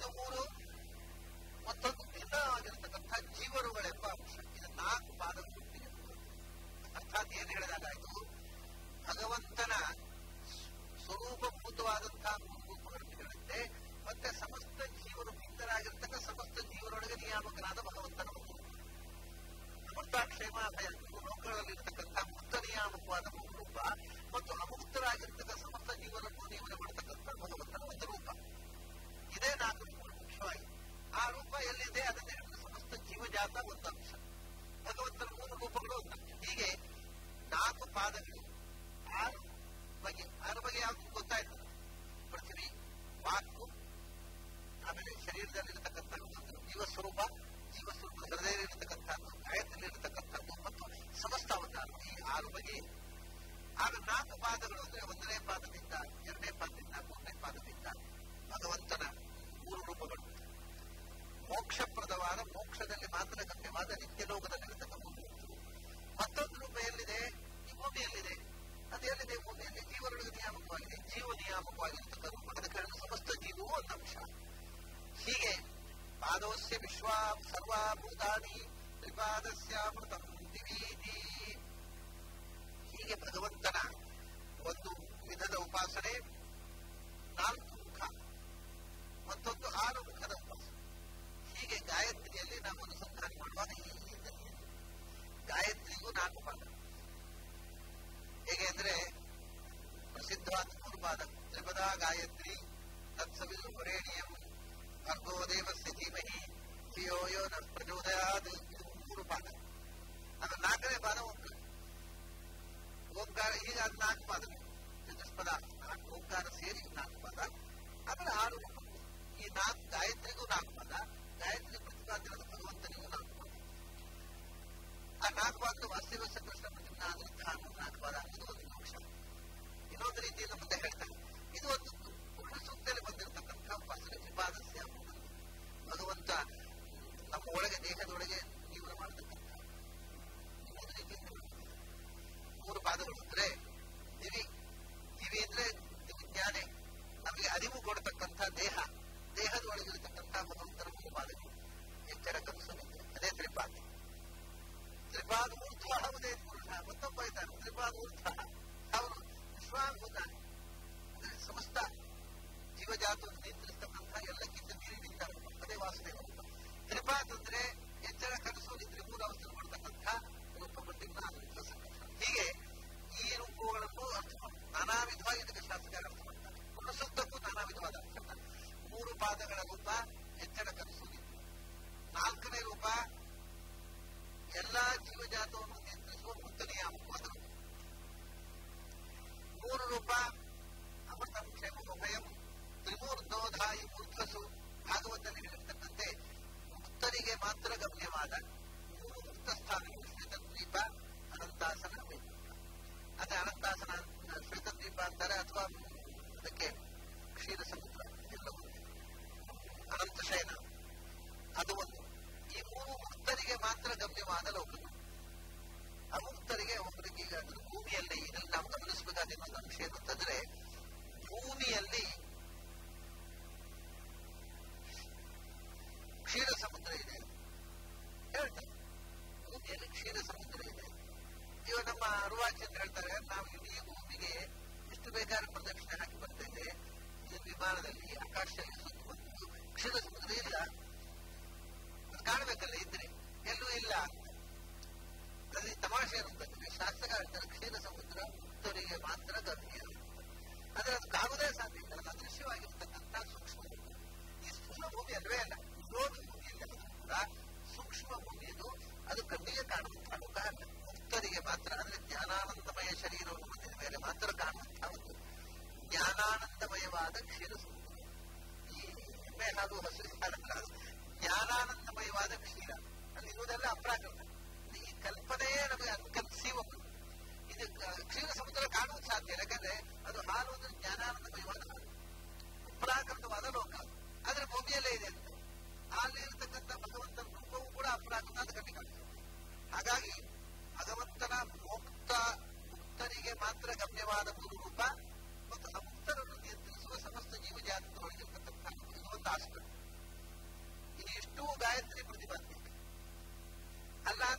ಇದು ಮೂರು ಮತ್ತೊಂದು ಭಿನ್ನವಾಗಿರತಕ್ಕಂಥ ಜೀವರುಗಳೆಂಬ ಅಂಶ ಇದು ನಾಲ್ಕು ಪಾದಗಳು ಒಟ್ಟಿಗೆ ಅರ್ಥಾತ್ ಏನ್ ಹೇಳಿದಾಗಾಯ್ತು ಭಗವಂತನ ಸ್ವರೂಪಭೂತವಾದಂತಹ ರೂಪಗಳನ್ನು ಹೇಳುತ್ತೆ ಮತ್ತೆ ಸಮಸ್ತ ಜೀವರು ಭಿನ್ನರಾಗಿರ್ತಕ್ಕ ಸಮಸ್ತ ಜೀವರೊಳಗೆ ನಿಯಾಮಕನಾದ ಭಗವಂತನ ಒಂದು ಅಮೃತಾಕ್ಷೇಮಾಭಯ ಲೋಕಗಳಲ್ಲಿರ್ತಕ್ಕಂಥ ಮುಕ್ತ ನಿಯಾಮಕವಾದ ಒಂದು ರೂಪ ಮತ್ತು ಅಮುಕ್ತರಾಗಿರ್ತಕ್ಕ ಸಮಸ್ತ ಜೀವರನ್ನು ನಿಯಮನ ಮಾಡತಕ್ಕಂಥ ಭಗವಂತನ ಒಂದು ರೂಪ ಇದೇ ನಾಲ್ಕು ರೂಪಗಳು ಮುಖ್ಯವಾಗಿ ಆ ರೂಪ ಎಲ್ಲಿದೆ ಅದನ್ನೇ ಹೇಳಿದ್ರೆ ಸಮಸ್ತ ಜೀವಜಾತ ಒಂದು ಅಂಶ ಭಗವಂತನ ಮೂರು ರೂಪಗಳು ಒಂದು ಅಂಶ ಹೀಗೆ ನಾಲ್ಕು ಪಾದಗಳು ಆರು ಬಗೆ ಆರು ಬಗೆ ಯಾವುದು ಗೊತ್ತಾಯ್ತು ಪೃಥ್ವಿ ವಾಕು ಆಮೇಲೆ ಶರೀರದಲ್ಲಿರತಕ್ಕಂಥ ಒಂದು ಜೀವ ಸ್ವರೂಪ ಜೀವ ಸ್ವರೂಪ ಹೃದಯದಲ್ಲಿರತಕ್ಕಂಥದ್ದು ಗಾಯದಲ್ಲಿರತಕ್ಕಂಥದ್ದು ಮತ್ತು ಸಮಸ್ತ ಅವತಾರ ಈ ಆರು ಬಗೆ ಆಗ ನಾಲ್ಕು ಪಾದಗಳು ಅಂದ್ರೆ ಒಂದನೇ ಪಾದದಿಂದ ಎರಡನೇ ಪಾದದಿಂದ ಮೂರನೇ ಪಾದದಿಂದ ಭಗವಂತನ ಮೂರು ರೂಪಗಳು ಮೋಕ್ಷಪ್ರದವಾದ ಮೋಕ್ಷದಲ್ಲಿ ಮಾತ್ರ ಗಮ್ಯವಾದ ನಿತ್ಯ ಲೋಕದಲ್ಲಿರತಕ್ಕಂಥ ಮತ್ತೊಂದು ರೂಪ ಎಲ್ಲಿದೆ ಈ ಭೂಮಿಯಲ್ಲಿದೆ ಅದು ಎಲ್ಲಿದೆ ಭೂಮಿಯಲ್ಲಿ ಜೀವನೊಳಗೆ ನಿಯಾಮಕವಾಗಿದೆ ಜೀವ ನಿಯಾಮಕವಾಗಿರ್ತಕ್ಕ ರೂಪ ಅದಕ್ಕೆ ಹೇಳಿದ ಸಮಸ್ತ ಜೀವವು ಒಂದು ಅಂಶ ಹೀಗೆ ಪಾದೋಸ್ಯ ವಿಶ್ವಾ ಸರ್ವಾಭೂತಾನಿ ತ್ರಿಪಾದಸ್ಯಾಮೃತಂ ದಿವೀತಿ ಹೀಗೆ ಭಗವಂತನ ಒಂದು ವಿಧದ ಉಪಾಸನೆ ನಾಲ್ಕು ಮುಖ ಮತ್ತೊಂದು ಆರು ಮುಖದ ಉಪಾಸನೆ ಹೀಗೆ ಗಾಯತ್ರಿಯಲ್ಲಿ ನಾವು ಅನುಸಂಧಾನ ಮಾಡುವಾಗ ಈ ರೀತಿಯಲ್ಲಿ ಗಾಯತ್ರಿಗೂ ನಾಲ್ಕು ಪಾದ ಹೇಗೆ ಅಂದ್ರೆ ಪ್ರಸಿದ್ಧವಾದ ಮೂರು ಪಾದ ತ್ರಿಪದ ಗಾಯತ್ರಿ ತತ್ಸವಿದು ವರೇಣಿಯಂ ಭರ್ಗೋ ದೇವಸ್ಯ ಧೀಮಹಿ ಧಿಯೋ ಯೋ ನ ಪ್ರಚೋದಯಾದ್ ಇದು ಮೂರು ಪಾದ ಅದು ನಾಲ್ಕನೇ ಪಾದ ಓಂಕಾರ ಓಂಕಾರ ಈಗ ಅದು ನಾಲ್ಕು ಪಾದಗಳು ಚತುಷ್ಪದ ನಾಲ್ಕು ಓಂಕಾರ ಸೇರಿ ನಾಲ್ಕು ಪಾದ ಆಮೇಲೆ ಆರು ರೂಪಗಳು ಈ ನಾಲ್ಕು ಗಾಯತ್ರಿಗೂ ನಾಲ್ಕು ಪಾದ ಗಾಯತ್ರಿ ಪ್ರತಿಪಾದ್ಯವಾದ ಭಗವಂತನಿಗೂ ನಾಲ್ಕು ಪಾದ ಆ ನಾಲ್ಕು ಪಾದ ವಾಸ್ತವ ಕೃಷ್ಣ ಪ್ರತಿಜ್ಞಾನಂತಹ ನಾಲ್ಕು ಪಾದ ಅನ್ನೋದು ಒಂದು ಮೋಕ್ಷ ಇನ್ನೊಂದು ರೀತಿಯಿಂದ ಮುಂದೆ ಹೇಳ್ತಾರೆ ಇದು ಒಂದು ಪುರುಷ ಸೂಕ್ತದಲ್ಲಿ ಬಂದಿರತಕ್ಕಂಥ ಉಪಾಸನೆ ತ್ರಿಪಾದಸ್ಯ ಭಗವಂತ ನಮ್ಮ ಒಳಗೆ ದೇಹದೊಳಗೆ ಜೀವನ ಮಾಡತಕ್ಕಂಥ ಮೂರು ರೀತಿಯಿಂದ ಮೂರು ಪಾದಗಳು ಅಂದ್ರೆ ದಿವಿ ದಿವಿ ಅಂದ್ರೆ ವಿಜ್ಞಾನೆ ನಮಗೆ ಅರಿವು ಕೊಡತಕ್ಕಂಥ ದೇಹ ದೇಹದ ಒಳಗಿರತಕ್ಕಂಥ ಭಗವಂತನ ಮೂರು ಪಾದಗಳು ಎಚ್ಚರ ಕನಸು ಅದೇ ತ್ರಿಪಾದ ತ್ರಿಪಾದ ಊರ್ಧ್ವ ಹೌದೇ ಪುರುಷ ಮತ್ತೊಬ್ಬ ಇದ್ದಾನೆ ತ್ರಿಪಾದ ಊರ್ಧ್ವ ಅವನು ವಿಶ್ವಾಭೂತ ಅಂದ್ರೆ ಸಮಸ್ತ ಜೀವಜಾತವನ್ನು ನಿಯಂತ್ರಿಸ್ತಕ್ಕಂಥ ಎಲ್ಲಕ್ಕಿಂತ ಮೀರಿ ನಿಂತಾರ ಅದೇ ವಾಸುದೇವ ತ್ರಿಪಾತ್ ಅಂದ್ರೆ ಎಚ್ಚರ ಕನಸು ನಿದ್ರೆ ಮೂರು ಅವಸ್ಥೆ ಕೊಡ್ತಕ್ಕಂಥ ರೂಪಪಟ್ಟಿನ ಹೀಗೆ ಈ ರೂಪಗಳನ್ನು ಅರ್ಥ ನಾನಾ ವಿಧವಾಗಿ ಇದಕ್ಕೆ ಶಾಸ್ತ್ರಕಾರ ಅರ್ಥ ಮಾಡ್ತಾರೆ ಪುನಸುತ್ತಕ್ಕೂ ನಾನಾ ವಿಧವಾದ ಅರ್ಥ ಮೂರು ಪಾದಗಳ ರೂಪ ಎಚ್ಚರ ಕನಸು ನಿದ್ರೆ ನಾಲ್ಕನೇ ರೂಪ ಎಲ್ಲಾ ಜೀವಜಾತವನ್ನು ನಿಯಂತ್ರಿಸುವ ಮುಕ್ತ ನಿಯಾಮಕವಾದ ರೂಪ ಮೂರು ರೂಪ ಅಮೃತ ಕ್ಷೇಮ ಭಯಂ ತ್ರಿಮೂರ್ಧೋಧಾಯಿ ಮೂರ್ಧಸು ಭಾಗವತದಲ್ಲಿ ಹೇಳಿರ್ತಕ್ಕಂತೆ ಮುಕ್ತರಿಗೆ ಮಾತ್ರ ಗಮ್ಯವಾದ ಮೂರು ಮುಕ್ತ ಸ್ಥಾನಗಳು ಶ್ವೇತದ್ವೀಪ ಅನಂತಾಸನ ವೈಕುಂಠ ಅದೇ ಅನಂತಾಸನ ಶ್ವೇತದ್ವೀಪ ಅಂತಾರೆ ಅಥವಾ ಅದಕ್ಕೆ ಕ್ಷೀರ ಸಮುದ್ರ ಎಲ್ಲವೂ ಅನಂತ ಶಯನ ಅದು ಒಂದು ಈ ಮೂರು ಮುಕ್ತರಿಗೆ ಮಾತ್ರ ಗಮ್ಯವಾದ ಲೋಕಗಳು ಅಮುಕ್ತರಿಗೆ ಒಬ್ಬರಿಗೆ ಈಗ ಅದು ಭೂಮಿಯಲ್ಲಿ ಇದನ್ನು ನಾವು ಗಮನಿಸಬೇಕಾದ ಇನ್ನೊಂದು ಅಂಶ ಏನು ಅಂತಂದ್ರೆ ಭೂಮಿಯಲ್ಲಿ ಕ್ಷೀರ ಸಮುದ್ರ ಇದೆ ಹೇಳ್ತಾರೆ ಭೂಮಿಯಲ್ಲಿ ಕ್ಷೀರ ಸಮುದ್ರ ಇದೆ ಇವಾಗ ನಮ್ಮ ಅರುವಾಚಂದ್ರ ಹೇಳ್ತಾರೆ ನಾವು ಇಡೀ ಭೂಮಿಗೆ ಎಷ್ಟು ಬೇಕಾದ್ರೆ ಪ್ರದಕ್ಷಿಣೆ ಹಾಕಿ ಬರ್ತೇವೆ ಇದು ವಿಮಾನದಲ್ಲಿ ಆಕಾಶದಲ್ಲಿ ಸುತ್ತ ಬಂದು ಕ್ಷೀರ ಸಮುದ್ರ ಇಲ್ಲ ಅದು ಕಾಣಬೇಕಲ್ಲ ಇದ್ರೆ ಎಲ್ಲೂ ಇಲ್ಲ ಅಂತ ಅಲ್ಲಿ ತಮಾಷೆ ಅಂತಂದ್ರೆ ಶಾಸ್ತ್ರ ಹೇಳ್ತಾರೆ ಕ್ಷೀರ ಸಮುದ್ರ ಮುಕ್ತರಿಗೆ ಮಾತ್ರ ಗಮ್ಯ ಆದ್ರೆ ಅದು ಕಾಣುವುದೇ ಸಾಧ್ಯ ಇಲ್ಲ ಅದು ಅದೃಶ್ಯವಾಗಿರ್ತಕ್ಕಂಥ ಸೂಕ್ಷ್ಮ ಭೂಮಿ ಈ ಸ್ಥೂಲ ಭೂಮಿ ಅಲ್ವೇ ಅಲ್ಲ ವಿರೋಧ ಭೂಮಿಯಲ್ಲಿ ಕೂಡ ಸೂಕ್ಷ್ಮ ಭೂಮಿ ಇದು ಅದು ಕಣ್ಣಿಗೆ ಕಾಣುವಂತಹ ಲೋಕ ಅಲ್ಲ ಮುಕ್ತರಿಗೆ ಮಾತ್ರ ಅಂದ್ರೆ ಜ್ಞಾನಾನಂದಮಯ ಶರೀರವನ್ನು ಹೊಂದಿದ ಮೇಲೆ ಮಾತ್ರ ಕಾಣುವಂತಹ ಒಂದು ಜ್ಞಾನಾನಂದಮಯವಾದ ಕ್ಷೀರ ಸಮುದ್ರ ಈ ಎಮ್ಮೆ ಹಾಗೂ ಹಸಿರು ಹಾಲಲ್ಲ ಜ್ಞಾನಾನಂದಮಯವಾದ ಕ್ಷೀರ ಅಲ್ಲಿ ಇರುವುದೆಲ್ಲ ಅಪ್ರಾಕೃತ ಈ ಕಲ್ಪನೆಯೇ ನಮಗೆ ಅನ್ಕನ್ಸೀವಬಲ್ ಇದು ಕ್ಷೀರ ಸಮುದ್ರ ಕಾಣುವುದು ಸಾಧ್ಯ ಯಾಕಂದ್ರೆ ಅದು ಹಾಲು ಅಂದ್ರೆ ಜ್ಞಾನಾನಂದಮಯವಾದ ಹಾಲು ಅಪ್ರಾಕೃತವಾದ ಲೋಕ ಆದ್ರೆ ಭೂಮಿಯಲ್ಲೇ ಇದೆ ಅಂತ ಅಲ್ಲಿ ಇರತಕ್ಕಂಥ ಭಗವಂತನ ರೂಪವೂ ಕೂಡ ಅಪ್ರಾಕೃತ ಅಂತ ಕಣ್ಣಿ ಕಾಣ್ತದೆ ಹಾಗಾಗಿ ಭಗವಂತನ ಮುಕ್ತ ಮುಕ್ತರಿಗೆ ಮಾತ್ರ ಗಮ್ಯವಾದ ಮೂರು ರೂಪ ಮತ್ತು ಅಮುಕ್ತರನ್ನು ನಿಯಂತ್ರಿಸುವ ಸಮಸ್ತ ಜೀವಜಾತದೊಳಗಿರ್ತಕ್ಕಂಥ ಇದು ಒಂದು ಆಸ್ಪೆಕ್ಟ್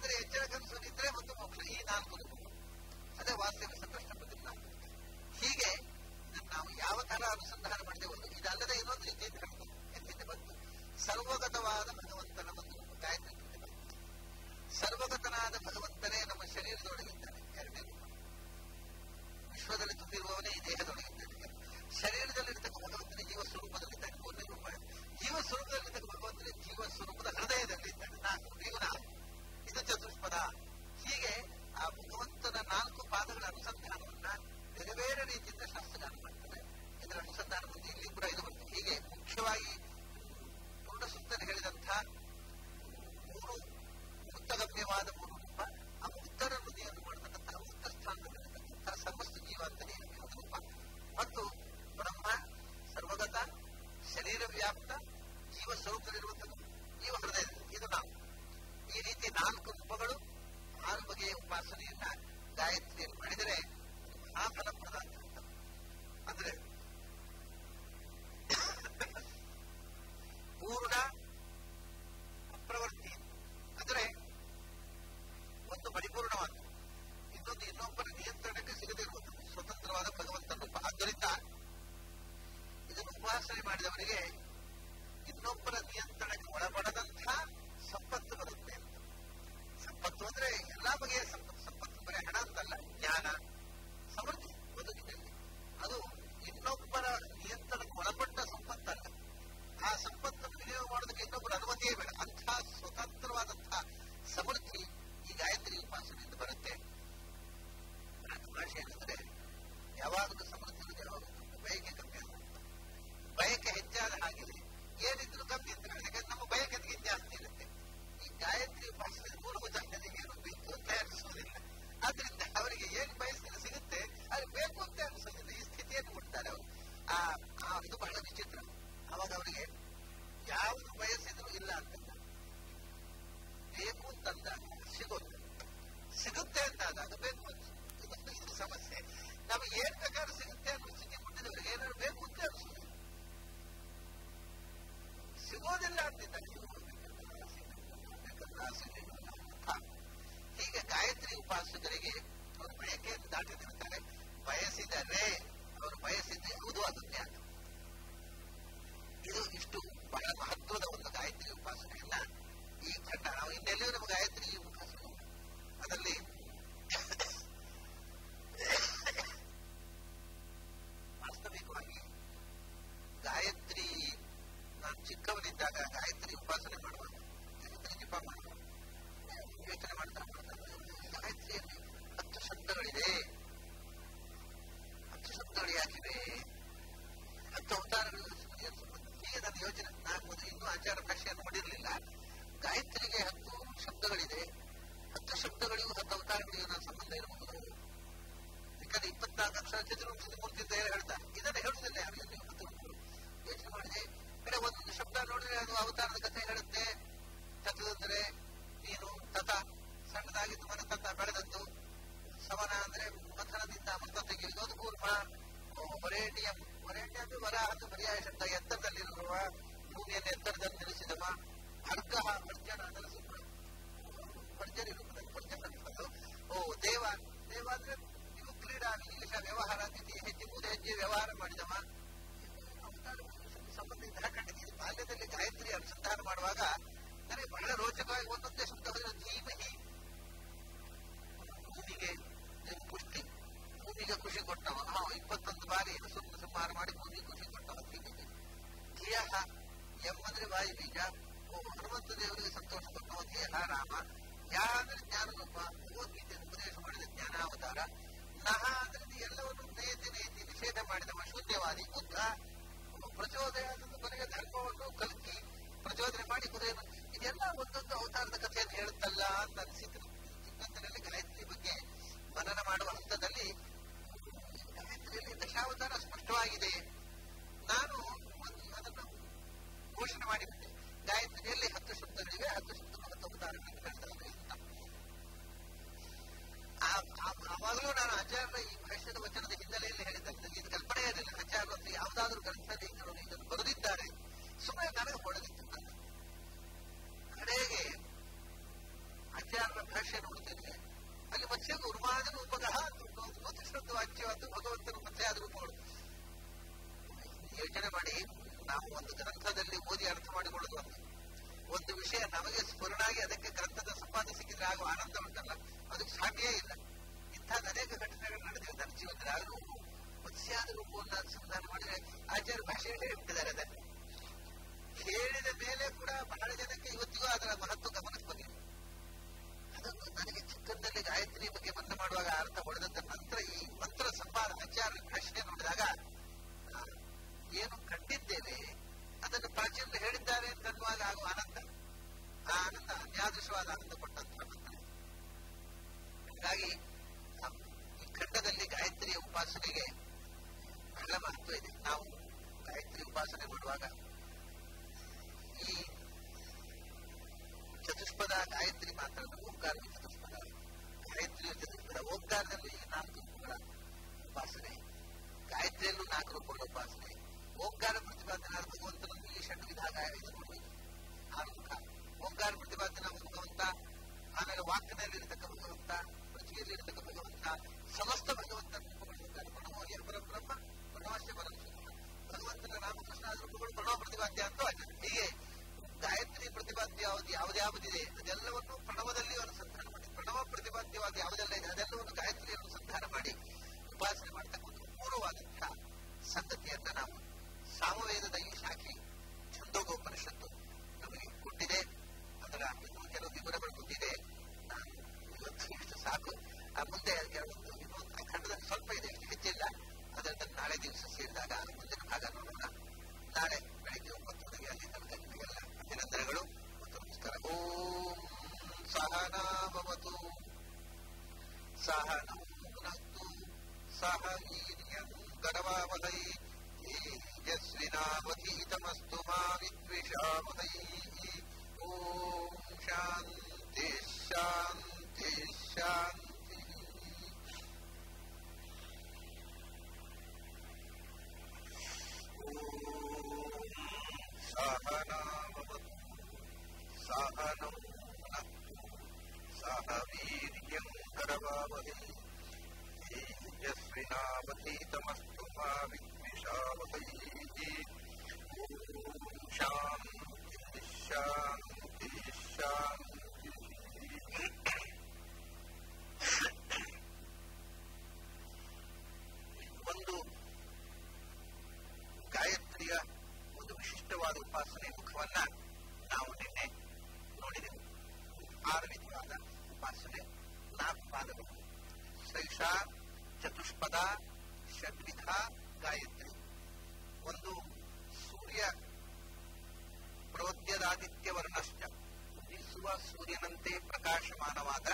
ಅಂದ್ರೆ ಎಚ್ಚರ ಕನಸು ನಿದ್ರೆ ಮತ್ತು ಮೋಕ್ಷ ಈ ನಾಲ್ಕು ರೂಪಗಳು ಅದೇ ವಾಸ್ತವ ಸಂಕಷ್ಟ ಬದಿಲ್ಲ ಹೀಗೆ ಇದನ್ನು ನಾವು ಯಾವ ತರ ಅನುಸಂಧಾನ ಮಾಡಿದೆವು ಇದಲ್ಲದೆ ಇನ್ನೊಂದು ರೀತಿಯಿಂದ ಹೇಳ್ತೇವೆ ಎಲ್ಲಿಂದ ಬಂತು ಸರ್ವಗತವಾದ ಭಗವಂತನ ಒಂದು ರೂಪ ಗಾಯತ್ರಿ ಕೃತಿ ಬಂತು. ಸರ್ವಗತನಾದ ಭಗವಂತನೇ ನಮ್ಮ ಶರೀರದೊಳಗಿದ್ದಾನೆ ಎರಡನೇ ರೂಪ ವಿಶ್ವದಲ್ಲಿ ತುಂಬಿರುವವನೇ ಈ ದೇಹದೊಳಗಿದ್ದಾನೆ ಶರೀರದಲ್ಲಿರ್ತಕ್ಕ ಭಗವಂತನ ಜೀವ ಸ್ವರೂಪದಲ್ಲಿದ್ದಾನೆ ಮೂರನೇ ರೂಪ ಜೀವ ಸ್ವರೂಪದಲ್ಲಿರ್ತಕ್ಕ ಭಗವಂತನ ಜೀವ ಸ್ವರೂಪದ ಹೃದಯದಲ್ಲಿದ್ದಾನೆ ನಾಲ್ಕು ಜೀವನ ಇದು ಚತುಷ್ಪದ ಹೀಗೆ ಆ ಭಗವಂತನ ನಾಲ್ಕು ಪಾದಗಳ ಅನುಸಂಧಾನವನ್ನ ಬೇರೆ ಬೇರೆ ರೀತಿಯಿಂದ ಶಾಸ್ತ್ರಗಾರ ಮಾಡ್ತಾರೆ ಇದರ ಅನುಸಂಧಾನ ಮುಂದೆ ಇಲ್ಲಿ ಕೂಡ ಇದು ಬರ್ತದೆ ಹೀಗೆ ಮುಖ್ಯವಾಗಿ ಪೂರ್ಣ ಸುತ್ತನೆ ಹೇಳಿದಂತಹ ಮೂರು ಮುಕ್ತಗಮ್ಯವಾದ ಮೂರು ರೂಪ ಆ ಮುಕ್ತರ ಹೃದಯವನ್ನು ಮಾಡತಕ್ಕಂತಹ ಮುಕ್ತ ಸ್ಥಾನದಲ್ಲಿರತಕ್ಕಂತಹ ಸಮಸ್ತ ಜೀವ ಅಂತಲೇ ಒಂದು ರೂಪ ಮತ್ತು ಬ್ರಹ್ಮ ಸರ್ವಗತ ಶರೀರ ವ್ಯಾಪ್ತ ಜೀವ ಸ್ವರೂಪದಲ್ಲಿರುವಂಥದ್ದು ಜೀವ ಹೃದಯದಲ್ಲಿ ಇದು ನಾವು ಈ ರೀತಿ ನಾಲ್ಕು ರೂಪಗಳು ಆರು ಬಗೆಯ ಉಪಾಸನೆಯನ್ನ ಗಾಯತ್ರಿಯಲ್ಲಿ ಮಾಡಿದರೆ ಆ ಫಲಪ್ರದ ಅಂದ್ರೆ ಪೂರ್ಣ ಅಪ್ರವರ್ತಿ ಅಂದ್ರೆ ಒಂದು ಪರಿಪೂರ್ಣವಾದ ಇನ್ನೊಂದು ಇನ್ನೊಬ್ಬರ ನಿಯಂತ್ರಣಕ್ಕೆ ಸಿಗದೇ ಇರುವಂಥದ್ದು ಸ್ವತಂತ್ರವಾದ ಭಗವಂತನ ರೂಪ ಆದ್ದರಿಂದ ಇದನ್ನು ಉಪಾಸನೆ ಮಾಡಿದವರಿಗೆ ಇನ್ನೊಬ್ಬರ ನಿಯಂತ್ರಣಕ್ಕೆ ಒಳಪಡದಂತಹ ಸಂಪತ್ತು ಬರುತ್ತೆ ಅಂತ ಸಂಪತ್ತು ಅಂದ್ರೆ ಎಲ್ಲಾ ಬಗೆಯ ಸಂಪತ್ತು ಸಂಪತ್ತು ಬರೀ ಹಣ ಅಂತಲ್ಲ ಜ್ಞಾನ ಸಮೃದ್ಧಿ ಬದುಕಿನಲ್ಲಿ ಅದು ಇನ್ನೊಬ್ಬರ ನಿಯಂತ್ರಣಕ್ಕೆ ಒಳಪಟ್ಟ ಸಂಪತ್ತಲ್ಲ ಆ ಸಂಪತ್ತನ್ನು ವಿನಿಯೋಗ ಮಾಡೋದಕ್ಕೆ ಇನ್ನೊಬ್ಬರ ಅನುಮತಿಯೇ ಬೇಡ ಅಂತಹ ಸ್ವತಂತ್ರವಾದಂತಹ ಸಮೃದ್ಧಿ ಈ ಗಾಯತ್ರಿ ಉಪಾಸನೆಯಿಂದ ಬರುತ್ತೆ ನನ್ನ ಭಾಷೆ ಏನಂದ್ರೆ ಯಾವಾಗಲೂ ಸಮೃದ್ಧಿ ಇರುತ್ತೆ ಯಾವಾಗಲೂ ಬಯಕೆ ಕಮ್ಮಿ ಆಗುತ್ತೆ ಬಯಕೆ ಹೆಚ್ಚಾದ ಹಾಗೆ ಏನಿದ್ರು ಕಮ್ಮಿ ಅಂತ ಯಾಕಂದ್ರೆ ನಮ್ಮ ಬಯಕೆ ಅದಕ್ಕಿಂತ ಜಾಸ್ತಿ ಇರುತ್ತೆ ಈ ಗಾಯತ್ರಿ ಉಪಾಸನೆ ಮೂಲಭೂತ ಜನರಿಗೆ ಏನು ಬೇಕು ಅಂತ ಅನಿಸೋದಿಲ್ಲ ಆದ್ರಿಂದ ಅವರಿಗೆ ಏನು ಬಯಸಿದ್ರೆ ಸಿಗುತ್ತೆ ಅದು ಬೇಕು ಅಂತ ಅನಿಸೋದಿಲ್ಲ ಈ ಸ್ಥಿತಿಯನ್ನು ಕೊಡ್ತಾರೆ ಅವರು ಆ ಆ ಇದು ಬಹಳ ವಿಚಿತ್ರ ಅವಾಗ ಅವರಿಗೆ ಯಾವುದು ಬಯಸಿದ್ರು ಇಲ್ಲ ಅಂತಲ್ಲ ಬೇಕು ಅಂತಂದಾಗ ಸಿಗೋದು ಸಿಗುತ್ತೆ ಅಂತಾದಾಗ ಬೇಕು ಅನ್ಸುತ್ತೆ ಇದೊಂದು ಇದು ಸಮಸ್ಯೆ ನಮಗೆ ಏನ್ ಬೇಕಾದ್ರೂ ಸಿಗುತ್ತೆ ಅನ್ನೋ ಸ್ಥಿತಿ ಕೊಟ್ಟಿದ್ದವರಿಗೆ ಏನಾದ್ರು ಬೇಕು ಅಂತ ಅನಿಸೋದಿಲ್ಲ ಸಿಗೋದಿಲ್ಲ ಅಂತಿದ್ದಾಗ ಹೀಗೆ ಗಾಯತ್ರಿ ಉಪಾಸಕರಿಗೆ ಅವರು ಬಯಕೆಯನ್ನು ದಾಟದಿರ್ತಾರೆ ಬಯಸಿದರೆ ಅವರು ಬಯಸಿದ್ರೆ ಹೌದು ಅದು ಜ್ಞಾನ ಇದು ಇಷ್ಟು ಬಹಳ ಮಹತ್ವದ ಒಂದು ಗಾಯತ್ರಿ ಉಪಾಸನೆಯನ್ನ ಈ ಖಂಡ ನಾವು ಇನ್ನೆಲ್ಲಿಯೂ ನಮ್ಮ ಗಾಯತ್ರಿ ಉಪಾಸನೆ ಅದರಲ್ಲಿ ವಾಸ್ತವಿಕವಾಗಿ ಗಾಯತ್ರಿ ನಾನು ಚಿಕ್ಕವನಿದ್ದಾಗ ಗಾಯತ್ರಿ ಉಪಾಸನೆ ಮಾಡುವಾಗ ಗಾಯತ್ರಿ ಜಪ ಮಾಡುವಾಗ ಯೋಚನೆ ಮಾಡ್ತಾ ಮಾಡ್ತಾ ಗಾಯತ್ರಿಯಲ್ಲಿ ಹತ್ತು ಶಬ್ದಗಳಿದೆ ಹತ್ತು ಶಬ್ದಗಳು ಯಾಕಿವೆ ಹತ್ತು ಅವತಾರಗಳು ಹೀಗೆ ನನ್ನ ಯೋಚನೆ ನಾನು ಮೊದಲು ಇನ್ನೂ ಆಚಾರ ಭಾಷೆಯನ್ನು ನೋಡಿರಲಿಲ್ಲ ಗಾಯತ್ರಿಗೆ ಹತ್ತು ಶಬ್ದಗಳಿದೆ ಹತ್ತು ಶಬ್ದಗಳಿಗೂ ಹತ್ತು ಅವತಾರಗಳಿಗೂ ನನ್ನ ಸಂಬಂಧ ಇರಬಹುದು ಯಾಕಂದ್ರೆ ಇಪ್ಪತ್ನಾಲ್ಕು ಅಕ್ಷರ ಚತುರ್ಮುಖಿ ಮೂರ್ತಿ ಅಂತ ಹೇಳಿ ಹೇಳ್ತಾರೆ ಇದನ್ನು ಹೇಳುದಿಲ್ಲ ಯಾರು ಇಪ್ಪತ್ತು ಯೋಚನೆ ಮಾಡಿದೆ ಕಡೆ ಒಂದೊಂದು ಶಬ್ದ ನೋಡಿದ್ರೆ ಅದು ಅವತಾರದ ಕಥೆ ಹೇಳುತ್ತೆ ತತ್ವದಂದ್ರೆ ನೀನು ತತ ಸಣ್ಣದಾಗಿದ್ದು ಮನ ತತ ಬೆಳೆದದ್ದು ಸವನ ಅಂದ್ರೆ ಮಥನದಿಂದ ಅಮೃತ ತೆಗೆಯುವುದು ಕೂರ್ಮ ವರೇಣ್ಯ ವರೇಣ್ಯ ಅಂದ್ರೆ ವರ ಅದು ಪರ್ಯಾಯ ಶಬ್ದ ಎತ್ತರದಲ್ಲಿರುವ ಭೂಮಿಯನ್ನು ಎತ್ತರದಲ್ಲಿ ನಿಲ್ಲಿಸಿದವ ಅರ್ಘ ಅರ್ಜನ ನೆಲೆಸಿದ ಭರ್ಜರಿ ರೂಪದಲ್ಲಿ ಭರ್ಜನ ಓ ದೇವ ದೇವ ಅಂದ್ರೆ ನೀವು ಕ್ರೀಡಾ ವಿಶೇಷ ವ್ಯವಹಾರ ತಿಥಿ ಹೆಜ್ಜೆ ಮೂರು ಹೆಜ್ಜೆ ವ್ಯವಹಾರ ಮಾಡಿದವ ಸಂಬಂಧಿತ ಹಾಕೊಂಡಿದ್ದೀನಿ ಬಾಲ್ಯದಲ್ಲಿ ಗಾಯತ್ರಿ ಅನುಸಂಧಾನ ಮಾಡುವಾಗ ನನಗೆ ಬಹಳ ರೋಚಕವಾಗಿ ಒಂದೊಂದೇ ಶಬ್ದ ಹೋದ್ರೆ ಧೀಮಹಿ ಭೂಮಿಗೆ ಪುಷ್ಟಿ ಭೂಮಿಗೆ ಖುಷಿ ಕೊಟ್ಟವ ಹಾ ಇಪ್ಪತ್ತೊಂದು ಬಾರಿ ಸುಮ್ಮನೆ ಸಂಹಾರ ಮಾಡಿ ಭೂಮಿಗೆ ಖುಷಿ ಕೊಟ್ಟವ ಧೀಮಿಗೆ ಧಿಯ ಎಂ ಅಂದ್ರೆ ವಾಯು ಬೀಜ ಓ ಹನುಮಂತ ದೇವರಿಗೆ ಸಂತೋಷ ಕೊಟ್ಟವ ಧಿಯ ರಾಮ ಯಾ ಅಂದ್ರೆ ಜ್ಞಾನರೂಪ ಭಗವದ್ಗೀತೆಯನ್ನು ಉಪದೇಶ ಮಾಡಿದ ಜ್ಞಾನಾವತಾರ ನಹ ಅಂದ್ರೆ ಎಲ್ಲವನ್ನು ನೇತಿ ನೇತಿ ನಿಷೇಧ ಮಾಡಿದವ ಶೂನ್ಯವಾದಿ ಬುದ್ಧ ಪ್ರಚೋದಯ ಕೊನೆಗೆ ಧರ್ಮವನ್ನು ಕಲ್ಕಿ ಪ್ರಚೋದನೆ ಮಾಡಿ ಕುದುರೆಯನ್ನು ಇದೆಲ್ಲ ಒಂದೊಂದು ಅವತಾರದ ಕಥೆಯನ್ನು ಹೇಳುತ್ತಲ್ಲ ಅಂತ ಅನಿಸಿದ್ರು ಚಿಕ್ಕಂದಿನಲ್ಲಿ ಗಾಯತ್ರಿ ಬಗ್ಗೆ ಮನನ ಮಾಡುವ ಹಂತದಲ್ಲಿ ಗಾಯತ್ರಿಯಲ್ಲಿ ದಶಾವತಾರ ಸ್ಪಷ್ಟವಾಗಿದೆ ನಾನು ಒಂದು ಅದನ್ನು ಘೋಷಣೆ ಮಾಡಿಬಿಟ್ಟೆ ಗಾಯತ್ರಿಯಲ್ಲಿ ಹತ್ತು ಶಬ್ದಗಳಿವೆ ಹತ್ತು ಶಬ್ದಗಳು ಹತ್ತು ಅವತಾರಗಳನ್ನು ಹೇಳ್ತಾರೆ ಅಂತ ಆವಾಗಲೂ ನಾನು ಆಚಾರ್ಯ ಈ ಭಾಷ್ಯದ ವಚನದ ಹಿನ್ನೆಲೆಯಲ್ಲಿ ಹೇಳಿದ್ದಲ್ಲಿ ಇದು ಕಲ್ಪನೆ ಇರಲಿಲ್ಲ ಆಚಾರ್ಯ ಅಂತ ಯಾವುದಾದ್ರೂ ಗ್ರಂಥದಲ್ಲಿ ಇದನ್ನು ಬರೆದಿದ್ದಾರೆ ಸುಮ್ಮನೆ ನನಗೆ ಹೊಡೆದಿತ್ತು ಕಡೆಗೆ ಆಚಾರ್ಯ ನಾವು ಒಂದು ಗ್ರಂಥದಲ್ಲಿ ಓದಿ ಅರ್ಥ ಮಾಡಿಕೊಳ್ಳುವುದು ಒಂದು ಒಂದು ವಿಷಯ ನಮಗೆ ಸ್ಫುರಣಾಗಿ ಅದಕ್ಕೆ ಗ್ರಂಥದ ಸಂಪಾದ ಸಿಕ್ಕಿದ್ರೆ ಆಗುವ ಆನಂದ ಉಂಟಲ್ಲ ಅದಕ್ಕೆ ಸಾಟಿಯೇ ಇಲ್ಲ ಇಂಥದ್ದು ಅನೇಕ ಘಟನೆಗಳು ನಡೆದಿವೆ ನನ್ನ ಜೀವನದಲ್ಲಿ ಆದರೂ ಮತ್ಸ್ಯಾದ ರೂಪವನ್ನು ಅನುಸಂಧಾನ ಮಾಡಿದ್ರೆ ಆಚಾರ್ಯ ಭಾಷೆಯಲ್ಲಿ ಹೇಳ್ತಿದ್ದಾರೆ ಅದನ್ನು ಹೇಳಿದ ಮೇಲೆ ಕೂಡ ಬಹಳ ಜನಕ್ಕೆ ಇವತ್ತಿಗೂ ಅದರ ಮಹತ್ವ ಗಮನಕ್ಕೆ ಬಂದಿದೆ ಅದನ್ನು ನನಗೆ ಚಿಕ್ಕಂದಲ್ಲಿ ಗಾಯತ್ರಿ ಬಗ್ಗೆ ಮನ್ನ ಮಾಡುವಾಗ ಅರ್ಥ ಹೊಡೆದ ನಂತರ ಈ ಮಂತ್ರ ಸಂಪಾದ ಆಚಾರ್ಯ ಭಾಷೆ ನೋಡಿದಾಗ ಏನು ಕಂಡಿದ್ದೇವೆ ಅದನ್ನು ಪ್ರಾಚೀನರು ಹೇಳಿದ್ದಾರೆ ಅಂತ ಅನ್ನುವಾಗ ಆಗುವ ಆನಂದ ಆ ಆನಂದ ಅನ್ಯಾದೃಶವಾದ ಆನಂದ ಕೊಟ್ಟಂತಹ ಮಂತ್ರ ಹಾಗಾಗಿ ಈ ಖಂಡದಲ್ಲಿ ಗಾಯತ್ರಿಯ ಉಪಾಸನೆಗೆ ಬಹಳ ಮಹತ್ವ ಇದೆ ನಾವು ಗಾಯತ್ರಿ ಉಪಾಸನೆ ಮಾಡುವಾಗ ಈ ಚತುಷ್ಪದ ಗಾಯತ್ರಿ ಮಾತ್ರ ಓಂಕಾರ ಚತುಷ್ಪದ ಗಾಯತ್ರಿಯ ಚತುಷ್ಪದ ಓಂಕಾರದಲ್ಲಿ ನಾಲ್ಕು ರೂಪಗಳ ಉಪಾಸನೆ ಗಾಯತ್ರಿಯಲ್ಲೂ ನಾಲ್ಕು ರೂಪಗಳ ಉಪಾಸನೆ ಓಂಕಾರ ಪ್ರತಿಪಾದನೆ ಭಗವಂತನನ್ನು ಈ ಷಡ್ ವಿಧ ಇದು ಕೊಡಬೇಕು ಆರು ಮುಖ ಓಂಕಾರ ಪ್ರತಿಪಾದನ ಭಗವಂತ ಆಮೇಲೆ ವಾಕ್ಯದಲ್ಲಿರ್ತಕ್ಕ ಭಗವಂತ ಪೃಥ್ವಿಯಲ್ಲಿರ್ತಕ್ಕ ಭಗವಂತ ಸಮಸ್ತ ಭಗವಂತನ ರೂಪಗಳಿರ್ತಾರೆ ಪ್ರಣವ ಪರಬ್ರಹ್ಮ ಪ್ರಣವಶ್ಯ ಪರಂ ಭಗವಂತನ ರಾಮಕೃಷ್ಣ ರೂಪಗಳು ಪ್ರಣವ ಪ್ರತಿಪಾದ್ಯ ಅಂತ ಆಚಾರ ಹೀಗೆ ಗಾಯತ್ರಿ ಪ್ರತಿಪಾದ್ಯ ಯಾವ್ದು ಯಾವ್ದ್ಯಾವುದಿದೆ ಅದೆಲ್ಲವನ್ನು ಪ್ರಣವದಲ್ಲಿ ಅನುಸಂಧಾನ ಮಾಡಿ ಪ್ರಣವ ಪ್ರತಿಪಾದ್ಯವಾದ ಯಾವುದೆಲ್ಲ ಇದೆ ಅದೆಲ್ಲವನ್ನು ಗಾಯತ್ರಿ ಅನುಸಂಧಾನ ಮಾಡಿ ಉಪಾಸನೆ ಮಾಡ್ತಕ್ಕಂಥ ಪೂರ್ವವಾದಂತಹ ಸಂಗತಿಯನ್ನ ನಾವು ಸಾಮವೇದದ ಈ ಶಾಖೆ ಛಂದೋಗೋಪನಿಷತ್ತು ನಮಗೆ ಕೊಟ್ಟಿದೆ ಅದರ ಇನ್ನೂ ಕೆಲವು ವಿವರಗಳು ಕೊಟ್ಟಿದೆ ನಾನು ಇವತ್ತು ಇಷ್ಟು ಸಾಕು ಆ ಮುಂದೆ ಕೆಲವೊಂದು ಇನ್ನೊಂದು ಖಂಡದಲ್ಲಿ ಸ್ವಲ್ಪ ಇದೆ ಅಷ್ಟು ಹೆಚ್ಚಿಲ್ಲ ಅದನ್ನು ನಾಳೆ ದಿವಸ ಸೇರಿದಾಗ ಮುಂದಿನ ಭಾಗ ನೋಡೋಣ ನಾಳೆ ಬೆಳಿಗ್ಗೆ ಒಂಬತ್ತುವರೆಗೆ ಅಲ್ಲಿ ತನಕ ನಿಮಗೆಲ್ಲ ಅಭಿನಂದನೆಗಳು ಮತ್ತು ನಮಸ್ಕಾರ ಓಂ ಸಹನಾಭವತು ಸಹನಂ ಪುನಸ್ತು ಸಹ ವೀರ್ಯಂ ಕರವಾವಹೈ ತೇಜಸ್ವಿನಾವಧೀತಮಸ್ತು ಮಾ ವಿದ್ವಿಷಾವಹೈ ಓಂ ಶಾಂತಿ ಶಾಂತಿ ಶಾಂತಿ सहनावतु सहनौ भुनक्तु सह वीर्यं करवावहै तेजस्विनावधीतमस्तु मा विद्विषावहै ॐ शान्ति शान्ति शान्ति ಒಂದು ಗಾಯತ್ರಿಯ ಒಂದು ವಿಶಿಷ್ಟವಾದ ಉಪಾಸನೆ ಮುಖವನ್ನ ನಾವು ನಿನ್ನೆ ನೋಡಿದೆವು ಆರು ವಿಧವಾದ ಉಪಾಸನೆ ನಾಲ್ಕು ಪಾದಗಳು ಶೈಷ ಚತುಷ್ಪದ ಷಡ್ವಿಧ ಗಾಯತ್ರಿ ಒಂದು ಸೂರ್ಯ ಪ್ರೋದ್ಯದಾದಿತ್ಯ ವರ್ಣಶ್ಚ ಉದಿಸುವ ಸೂರ್ಯನಂತೆ ಪ್ರಕಾಶಮಾನವಾದ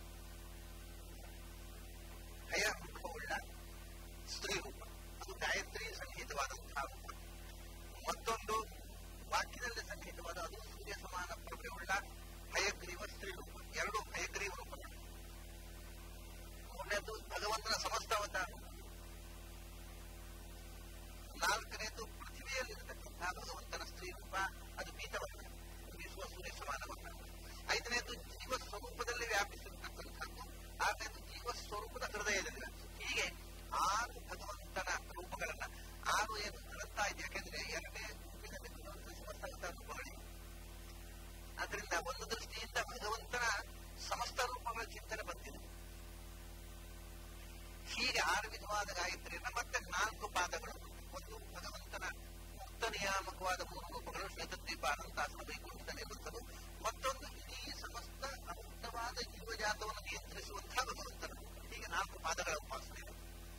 ಭಯ ಮುಖವುಳ್ಳ ಸ್ತ್ರೀ ರೂಪ ಅದು ಗಾಯತ್ರಿ ಸನ್ನಿಹಿತವಾದಂತಹ ರೂಪ ಮತ್ತೊಂದು ವಾಕ್ಯದಲ್ಲಿ ಸನ್ನಿಹಿತವಾದ ಅದು ಸೂರ್ಯ ಸಮಾನ ಪ್ರಭೆಯುಳ್ಳ ಹಯಗ್ರೀವ ಸ್ತ್ರೀ ರೂಪ ಎರಡು ಹಯಗ್ರೀವ ರೂಪಗಳು ಮೂರನೇದು ಭಗವಂತನ ಸಮಸ್ತ ಅವತಾರ ನಾಲ್ಕನೇದು ಪೃಥ್ವಿಯಲ್ಲಿರತಕ್ಕಂತಹ ಭಗವಂತನ ಸ್ತ್ರೀ ರೂಪ ಅದು ಪೀತವರ್ಣ ಉದಿಸುವ ಸೂರ್ಯ ಸಮಾನವಲ್ಲ ಐದನೇದು ಜೀವ ಸ್ವರೂಪದಲ್ಲಿ ವ್ಯಾಪಿಸಿರತಕ್ಕಂಥದ್ದು ಆರನೇದು ಜೀವ ಸ್ವರೂಪದ ಹೃದಯದಲ್ಲಿ ಹೀಗೆ ಆರು ಭಗವಂತನ ರೂಪಗಳನ್ನ ಆರು ಏನು ಅನಂತ ಇದೆ ಯಾಕೆಂದ್ರೆ ಎರಡನೇ ಗುಂಪಿನಲ್ಲಿ ಭಗವಂತನ ಸಮಸ್ತ ಅವತಾರ ರೂಪಗಳಿವೆ ಆದ್ರಿಂದ ಒಂದು ದೃಷ್ಟಿಯಿಂದ ಭಗವಂತನ ಸಮಸ್ತ ರೂಪಗಳ ಚಿಂತನೆ ಬಂದಿದೆ ಹೀಗೆ ಆರು ವಿಧವಾದ ಗಾಯತ್ರಿಯನ್ನ ಮತ್ತೆ ನಾಲ್ಕು ಪಾದಗಳು ಒಂದು ಭಗವಂತನ ಮುಕ್ತ ನಿಯಾಮಕವಾದ ಮೂರು ರೂಪಗಳು ಶ್ವೇತದ್ವೀಪ ಅನಂತಾಸನ ವೈಕುಂಠದಲ್ಲಿರುವಂಥದ್ದು ಮತ್ತೊಂದು ಇಡೀ ಸಮಸ್ತ ಅಮುಕ್ತವಾದ ಜೀವಜಾತವನ್ನು ನಿಯಂತ್ರಿಸುವಂತಹ ಭಗವಂತನ ರೂಪ ಹೀಗೆ ನಾಲ್ಕು ಪಾದಗಳ ಉಪಾಸನೆ ಇದೆ.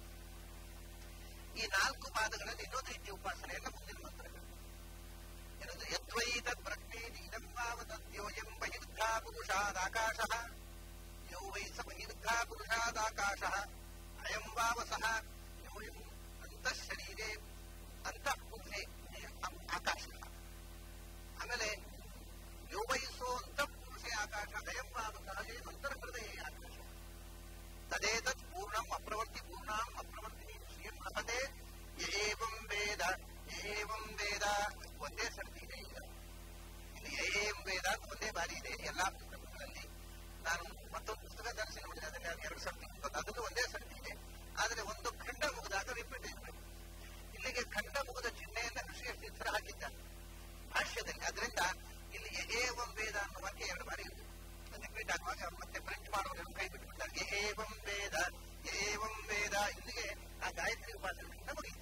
ಈ ನಾಲ್ಕು ಪಾದಗಳಲ್ಲಿ ಇನ್ನೊಂದು ರೀತಿಯ ಉಪಾಸನೆಯನ್ನ ಮುಂದಿನ ಮಂತ್ರಗಳು ಏನಂದ್ರೆ ಯದ್ವೈತ ಬ್ರಹ್ಮೇದಿ ಇದಂ ಭಾವತದ್ಯೋಯಂ ಬಹಿರ್ಧಾ ಪುರುಷಾದಾಕಾಶ ಯೋ ವೈ ಸ ಬಹಿರ್ಧಾ ಪುರುಷಾದಾಕಾಶ ಅಯಂ ವಾವಸಃ ಯೋಯಂ ಅಂತಃಶರೀರೆ ಅಂತಃಪುಂಸೆ ಆಕಾಶ ಆಮೇಲೆ ಯೋ ವೈಸೋ ಅಂತಃಪುರುಷೆ ಆಕಾಶ ಅಯಂ ವಾವಸಃ ಏನ್ ಅಂತರ್ಹೃದಯ ಆಕಾಶ ತದೇತತ್ ಪೂರ್ಣಂ ಅಪ್ರವರ್ತಿ ಪೂರ್ಣಾಂ ಅಪ್ರವರ್ತಿನಿ ಶ್ರೀಯಂ ಲಭತೆ ಏವಂ ವೇದ ಏವಂ ವೇದ ಒಂದೇ ಸರ್ತಿ ಇದೆ ಈಗ ಇಲ್ಲಿ ಏಂ ವೇದ ಅಂತ ಒಂದೇ ಬಾರಿ ಇದೆ ಎಲ್ಲಾ ಪುಸ್ತಕಗಳಲ್ಲಿ ನಾನು ಮತ್ತೊಂದು ಪುಸ್ತಕ ಧರಿಸಿ ನೋಡಿದೆ ಅದರಲ್ಲಿ ಎರಡು ಸರ್ತಿ ಉಂಟು ಅದನ್ನು ಒಂದೇ ಸರ್ತಿ ಇದೆ ಆದರೆ ಒಂದು ಖಂಡ ಮುಗಿದಾಗ ರಿಪೀಟ್ ಇರಬೇಕು ಇಲ್ಲಿಗೆ ಖಂಡ ಮುಗಿದ ಚಿಹ್ನೆಯನ್ನ ಋಷಿಯ ಚಿತ್ರ ಹಾಕಿ ಹಾಕಿದ್ದಾರೆ ಭಾಷ್ಯದಲ್ಲಿ ಅದರಿಂದ ಇಲ್ಲಿ ಏವಂ ವೇದ ಅನ್ನೋ ವಾಕ್ಯ ಎರಡು ಬಾರಿ ಇದೆ ರಿಪೀಟ್ ಆಗುವಾಗ ಮತ್ತೆ ಪ್ರಿಂಟ್ ಮಾಡುವವರು ಕೈ ಬಿಟ್ಟುಬಿಡ್ತಾರೆ ಏವಂ ವೇದ ಏವಂ ವೇದ ಇಲ್ಲಿಗೆ ಆ ಗಾಯತ್ರಿ ಉಪಾಸನೆಯಿಂದ ಮುಗಿಯಿತು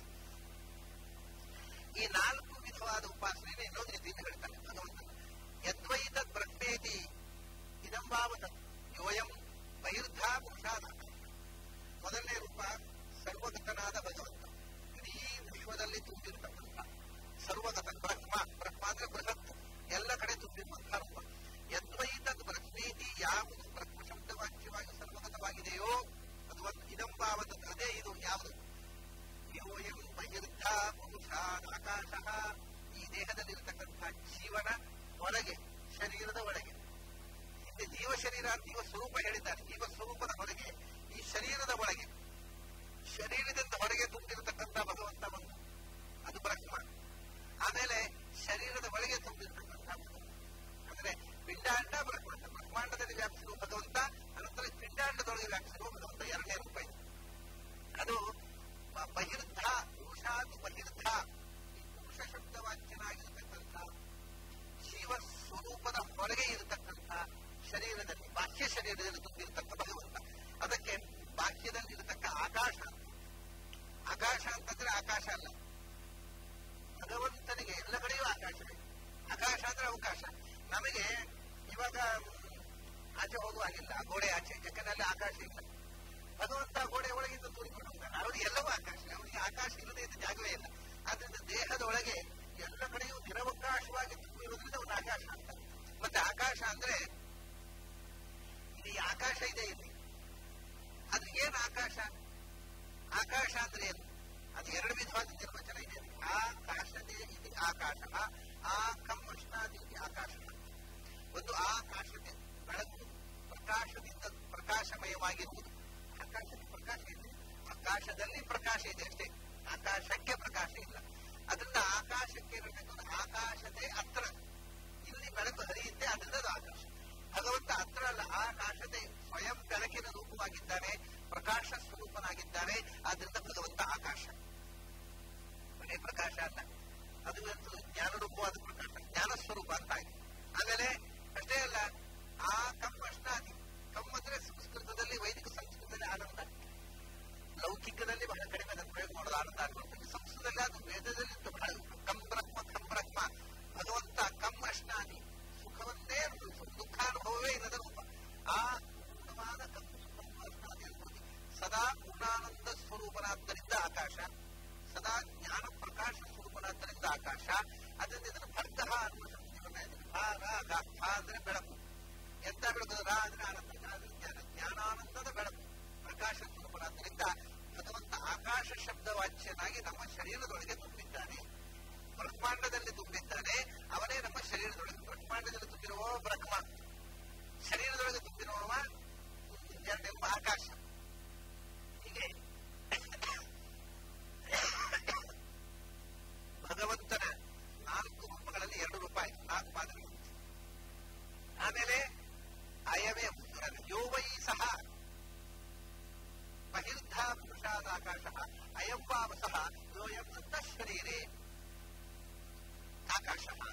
ಈ ನಾಲ್ಕು ವಿಧವಾದ ಉಪಾಸನೆ ಇನ್ನೊಂದು ರೀತಿಯಿಂದ ಹೇಳ್ತಾನೆ ಭಗವಂತ ಯದ್ವೈತ ಬ್ರಹ್ಮೇತಿ ಇದಂಬಾವತ ಯೋಯಂ ಬಹಿರ್ಧ ಪುರುಷಾದ ಮೊದಲನೇ ರೂಪ ಸರ್ವಗತನಾದ ಭಗವಂತ ಇಡೀ ವಿಶ್ವದಲ್ಲಿ ತುಂಬಿರತಕ್ಕಂಥ ಸರ್ವಗತ ಬ್ರಹ್ಮ ಬ್ರಹ್ಮ ಅಂದ್ರೆ ಬೃಹತ್ ಎಲ್ಲ ಕಡೆ ತುಂಬಿರುವಂತಹ ರೂಪ ಯದ್ವೈತದ್ ಬ್ರಹ್ಮೇತಿ ಯಾವುದು ಬ್ರಹ್ಮ ಶಬ್ದವಾಕ್ಯವಾಗಿ ಸರ್ವಗತವಾಗಿದೆಯೋ ಅದು ಒಂದು ಇದಂಬಾವತ ಅದೇ ಇದು ಯಾವುದು ಯೋಯಂ ಬಹಿರ್ಧ ಪುರುಷಾದ ಆಕಾಶ ಈ ದೇಹದಲ್ಲಿರತಕ್ಕಂತಹ ಜೀವನ ಒಳಗೆ ಶರೀರದ ಒಳಗೆ ಹಿಂದೆ ಜೀವ ಶರೀರ ಜೀವ ಸ್ವರೂಪ ಹೇಳಿದ್ದಾರೆ ಜೀವ ಸ್ವರೂಪದ ಹೊರಗೆ ಈ ಶರೀರದ ಒಳಗೆ ಶರೀರದಿಂದ ಹೊರಗೆ ತುಂಬಿರತಕ್ಕಂಥ ಭಗವಂತ ಒಂದು ಅದು ಬ್ರಹ್ಮ ಆಮೇಲೆ ಶರೀರದ ಒಳಗೆ ತುಂಬಿರತಕ್ಕಂಥ ಅಂದ್ರೆ ಪಿಂಡಾಂಡ ಬ್ರಹ್ಮಾಂಡ ಬ್ರಹ್ಮಾಂಡದಲ್ಲಿ ವ್ಯಾಪಿಸಿರುವ ಭಗವಂತ ಅನಂತರ ಪಿಂಡಾಂಡದೊಳಗೆ ವ್ಯಾಪಿಸಿರುವ ಭಗವಂತ ಎರಡನೇ ರೂಪ ಇದೆ ಅದು ಬಹಿರ್ಧ ಪುರುಷಾತ್ ಬಹಿರ್ಧ ಈ ಪುರುಷ ಶಬ್ದವಾಚ್ಯನಾಗಿರತಕ್ಕಂಥ ಜೀವ ಸ್ವರೂಪದ ಹೊರಗೆ ಇರತಕ್ಕಂಥ ಶರೀರದಲ್ಲಿ ಬಾಹ್ಯ ಶರೀರದಲ್ಲಿ ತುಂಬಿರತಕ್ಕ ಭಗವಂತ ಅದಕ್ಕೆ ಬಾಹ್ಯದಲ್ಲಿ ಇರತಕ್ಕ ಆಕಾಶ ಆಕಾಶ ಅಂತಂದ್ರೆ ಆಕಾಶ ಅಲ್ಲ ಭಗವಂತನಿಗೆ ಎಲ್ಲ ಕಡೆಯೂ ಆಕಾಶವೇ ಆಕಾಶ ಅಂದ್ರೆ ಅವಕಾಶ ನಮಗೆ ಇವಾಗ ಆಚೆ ಹೋಗುವಾಗಿಲ್ಲ ಗೋಡೆ ಆಚೆ ಯಾಕಂದ್ರೆ ಅಲ್ಲಿ ಆಕಾಶ ಇಲ್ಲ ಭಗವಂತ ಗೋಡೆ ಒಳಗಿಂದ ತೂರಿಕೊಂಡು ಹೋಗ್ತಾನೆ ಅವರಿಗೆ ಎಲ್ಲವೂ ಆಕಾಶ ಅವರಿಗೆ ಆಕಾಶ ಇಲ್ಲದೆ ಇದ್ದ ಜಾಗವೇ ಇಲ್ಲ ಆದ್ರಿಂದ ದೇಹದ ಒಳಗೆ ಎಲ್ಲ ಕಡೆಯೂ ನಿರವಕಾಶವಾಗಿ ತುಂಬಿರುವುದರಿಂದ ಒಂದು ಆಕಾಶ ಅಂತ ಮತ್ತೆ ಆಕಾಶ ಅಂದ್ರೆ ಇಲ್ಲಿ ಆಕಾಶ ಇದೆ ಇಲ್ಲಿ ಅದು ಏನು ಆಕಾಶ ಆಕಾಶ ಅಂದ್ರೆ ಏನು ಅದು ಎರಡು ವಿಧವಾದ ನಿರ್ವಚನ ಇದೆ ಆಕಾಶದೇ ಇದು ಆಕಾಶ ಆ ಕಮ್ಮಷ್ಣಾದಿ ಆಕಾಶ ಒಂದು ಆಕಾಶತೆ ಬೆಳಕು ಪ್ರಕಾಶದಿಂದ ಪ್ರಕಾಶಮಯವಾಗಿರುವುದು ಆಕಾಶಕ್ಕೆ ಪ್ರಕಾಶ ಇದೆ ಆಕಾಶದಲ್ಲಿ ಪ್ರಕಾಶ ಇದೆ ಅಷ್ಟೇ ಆಕಾಶಕ್ಕೆ ಪ್ರಕಾಶ ಇಲ್ಲ ಅದರಿಂದ ಆಕಾಶಕ್ಕೆ ಇರತಕ್ಕಂಥ ಆಕಾಶತೆ ಅತ್ರ ಇಲ್ಲಿ ಬೆಳಕು ಹರಿಯುತ್ತೆ ಅದರಿಂದ ಅದು ಆಕಾಶ ಭಗವಂತ ಅತ್ರ ಅಲ್ಲ ಆಕಾಶತೆ ಸ್ವಯಂ ಬೆಳಕಿನ ರೂಪವಾಗಿದ್ದಾನೆ ಪ್ರಕಾಶ ಸ್ವರೂಪನಾಗಿದ್ದಾನೆ ಆದ್ರಿಂದ ಭಗವಂತ ಆಕಾಶ ಬರೀ ಪ್ರಕಾಶ ಅಲ್ಲ ಅದು ಒಂದು ಜ್ಞಾನ ರೂಪವಾದ ಪ್ರಕಾಶ ಜ್ಞಾನ ಸ್ವರೂಪ ಅಂತ ಆಯ್ತು ಆಮೇಲೆ ಅಷ್ಟೇ ಅಲ್ಲ ಆ ಕಮ್ಮ ಅಷ್ಟಾದಿ ಕಮ್ಮ ಅಂದ್ರೆ ಸಂಸ್ಕೃತದಲ್ಲಿ ವೈದಿಕ ಸಂಸ್ಕೃತದಲ್ಲಿ ಆನಂದ ಲೌಕಿಕದಲ್ಲಿ ಬಹಳ ಕಡಿಮೆ ಅದನ್ನು ಪ್ರಯೋಗ ಮಾಡೋದು ಆನಂದ ಆಗುತ್ತದೆ ಸಂಸ್ಕೃತದಲ್ಲಿ ಅದು ವೇದದಲ್ಲಿ ಬಹಳ ಕಂ ಬ್ರಹ್ಮ ಕಂ ಬ್ರಹ್ಮ ಭಗವಂತ ಕಂ ಅಷ್ಟಾದಿ ಸುಖವನ್ನೇ ದುಃಖಾನುಭವವೇ ಇಲ್ಲದ ರೂಪ ಆ ಪೂರ್ಣವಾದ ಕಂ ಸುಖ ಅಷ್ಟಾದಿ ಅನುಭೂತಿ ಸದಾ ಪೂರ್ಣಾನಂದ ಸ್ವರೂಪನಾದ್ದರಿಂದ ಆಕಾಶ ಸದಾ ಜ್ಞಾನ ಪ್ರಕಾಶ ಸ್ವರೂಪನಾದ್ದರಿಂದ ಆಕಾಶ ಅದರಿಂದ ಇದನ್ನು ಭರ್ಗಃ ಅನ್ನುವ ಶಬ್ದವನ್ನ ಭಾಗ ಭಾ ಅಂದ್ರೆ ಬೆಳಕು ಎಂತ ಬೆಳಕು ರಾ ಅಂದ್ರೆ ಆನಂದ ಜ್ಞಾನ ಜ್ಞಾನಾನಂದದ ಬೆಳಕು ಪ್ರಕಾಶ ಸ್ವರೂಪನಾದ್ದರಿಂದ ಭಗವಂತ ಆಕಾಶ ಶಬ್ದವಾಚ್ಯನಾಗಿ ನಮ್ಮ ಶರೀರದೊಳಗೆ ತುಂಬಿದ್ದಾನೆ ಬ್ರಹ್ಮಾಂಡದಲ್ಲಿ ತುಂಬಿದ್ದಾನೆ ಅವನೇ ನಮ್ಮ ಶರೀರದೊಳಗೆ ಬ್ರಹ್ಮಾಂಡದಲ್ಲಿ ತುಂಬಿರುವ ಬ್ರಹ್ಮ ಶರೀರದೊಳಗೆ ತುಂಬಿರುವವ ಎರಡೆಂಬ ಆಕಾಶ ಹೀಗೆ ಭಗವಂತನ ನಾಲ್ಕು ರೂಪಗಳಲ್ಲಿ ಎರಡು ರೂಪಾಯಿ ನಾಲ್ಕು ಪಾದಗಳು ಆಮೇಲೆ ಅಯವೇ ಯೋವೈ ಸಹ ಬಹಿರ್ಧ ಪುರುಷಾದಾಕಾಶ ಅಯಂವಾವ ಸಹ ಯೋಯಂ ಅಂತ ಶರೀರೇ ಆಕಾಶ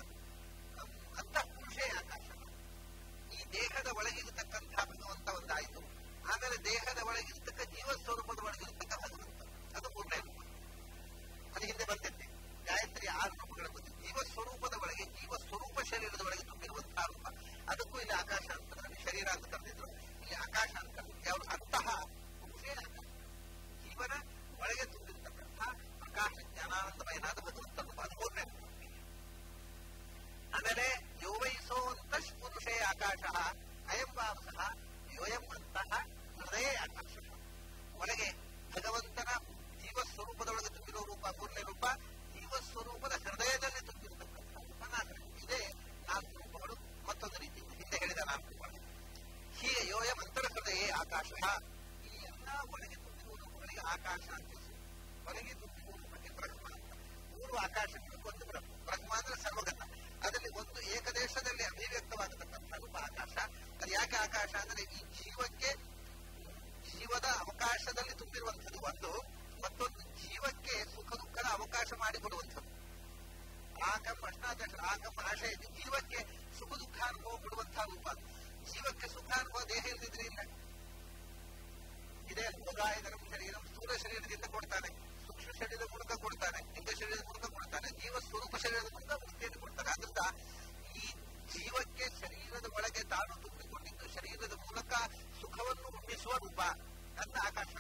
ಆಗಮ ಆಶಯ ಇದೆ ಜೀವಕ್ಕೆ ಸುಖ ದುಃಖ ಅನುಭವ ಕೊಡುವಂತಹ ರೂಪ ಅದು. ಜೀವಕ್ಕೆ ಸುಖ ಅನುಭವ ದೇಹ ಇಲ್ಲದಿದ್ರೆ ಇಲ್ಲ ಇದೇ ಭೋಗಾಯಧನ ಶರೀರಂ ಸ್ಥೂಲ ಶರೀರದಿಂದ ಕೊಡ್ತಾನೆ ಸೂಕ್ಷ್ಮ ಶರೀರದ ಮೂಲಕ ಕೊಡ್ತಾನೆ ಲಿಂಗ ಶರೀರದ ಮೂಲಕ ಕೊಡ್ತಾನೆ ಜೀವ ಸ್ವರೂಪ ಶರೀರದ ಮೂಲಕ ಮುಕ್ತಿಯನ್ನು ಕೊಡ್ತಾನೆ ಆದ್ರಿಂದ ಈ ಜೀವಕ್ಕೆ ಶರೀರದ ಒಳಗೆ ತಾನು ತುಂಬಿಕೊಂಡಿದ್ದು ಶರೀರದ ಮೂಲಕ ಸುಖವನ್ನು ಉಣ್ಣಿಸುವ ರೂಪ ಅಂತ ಆಕಾಶ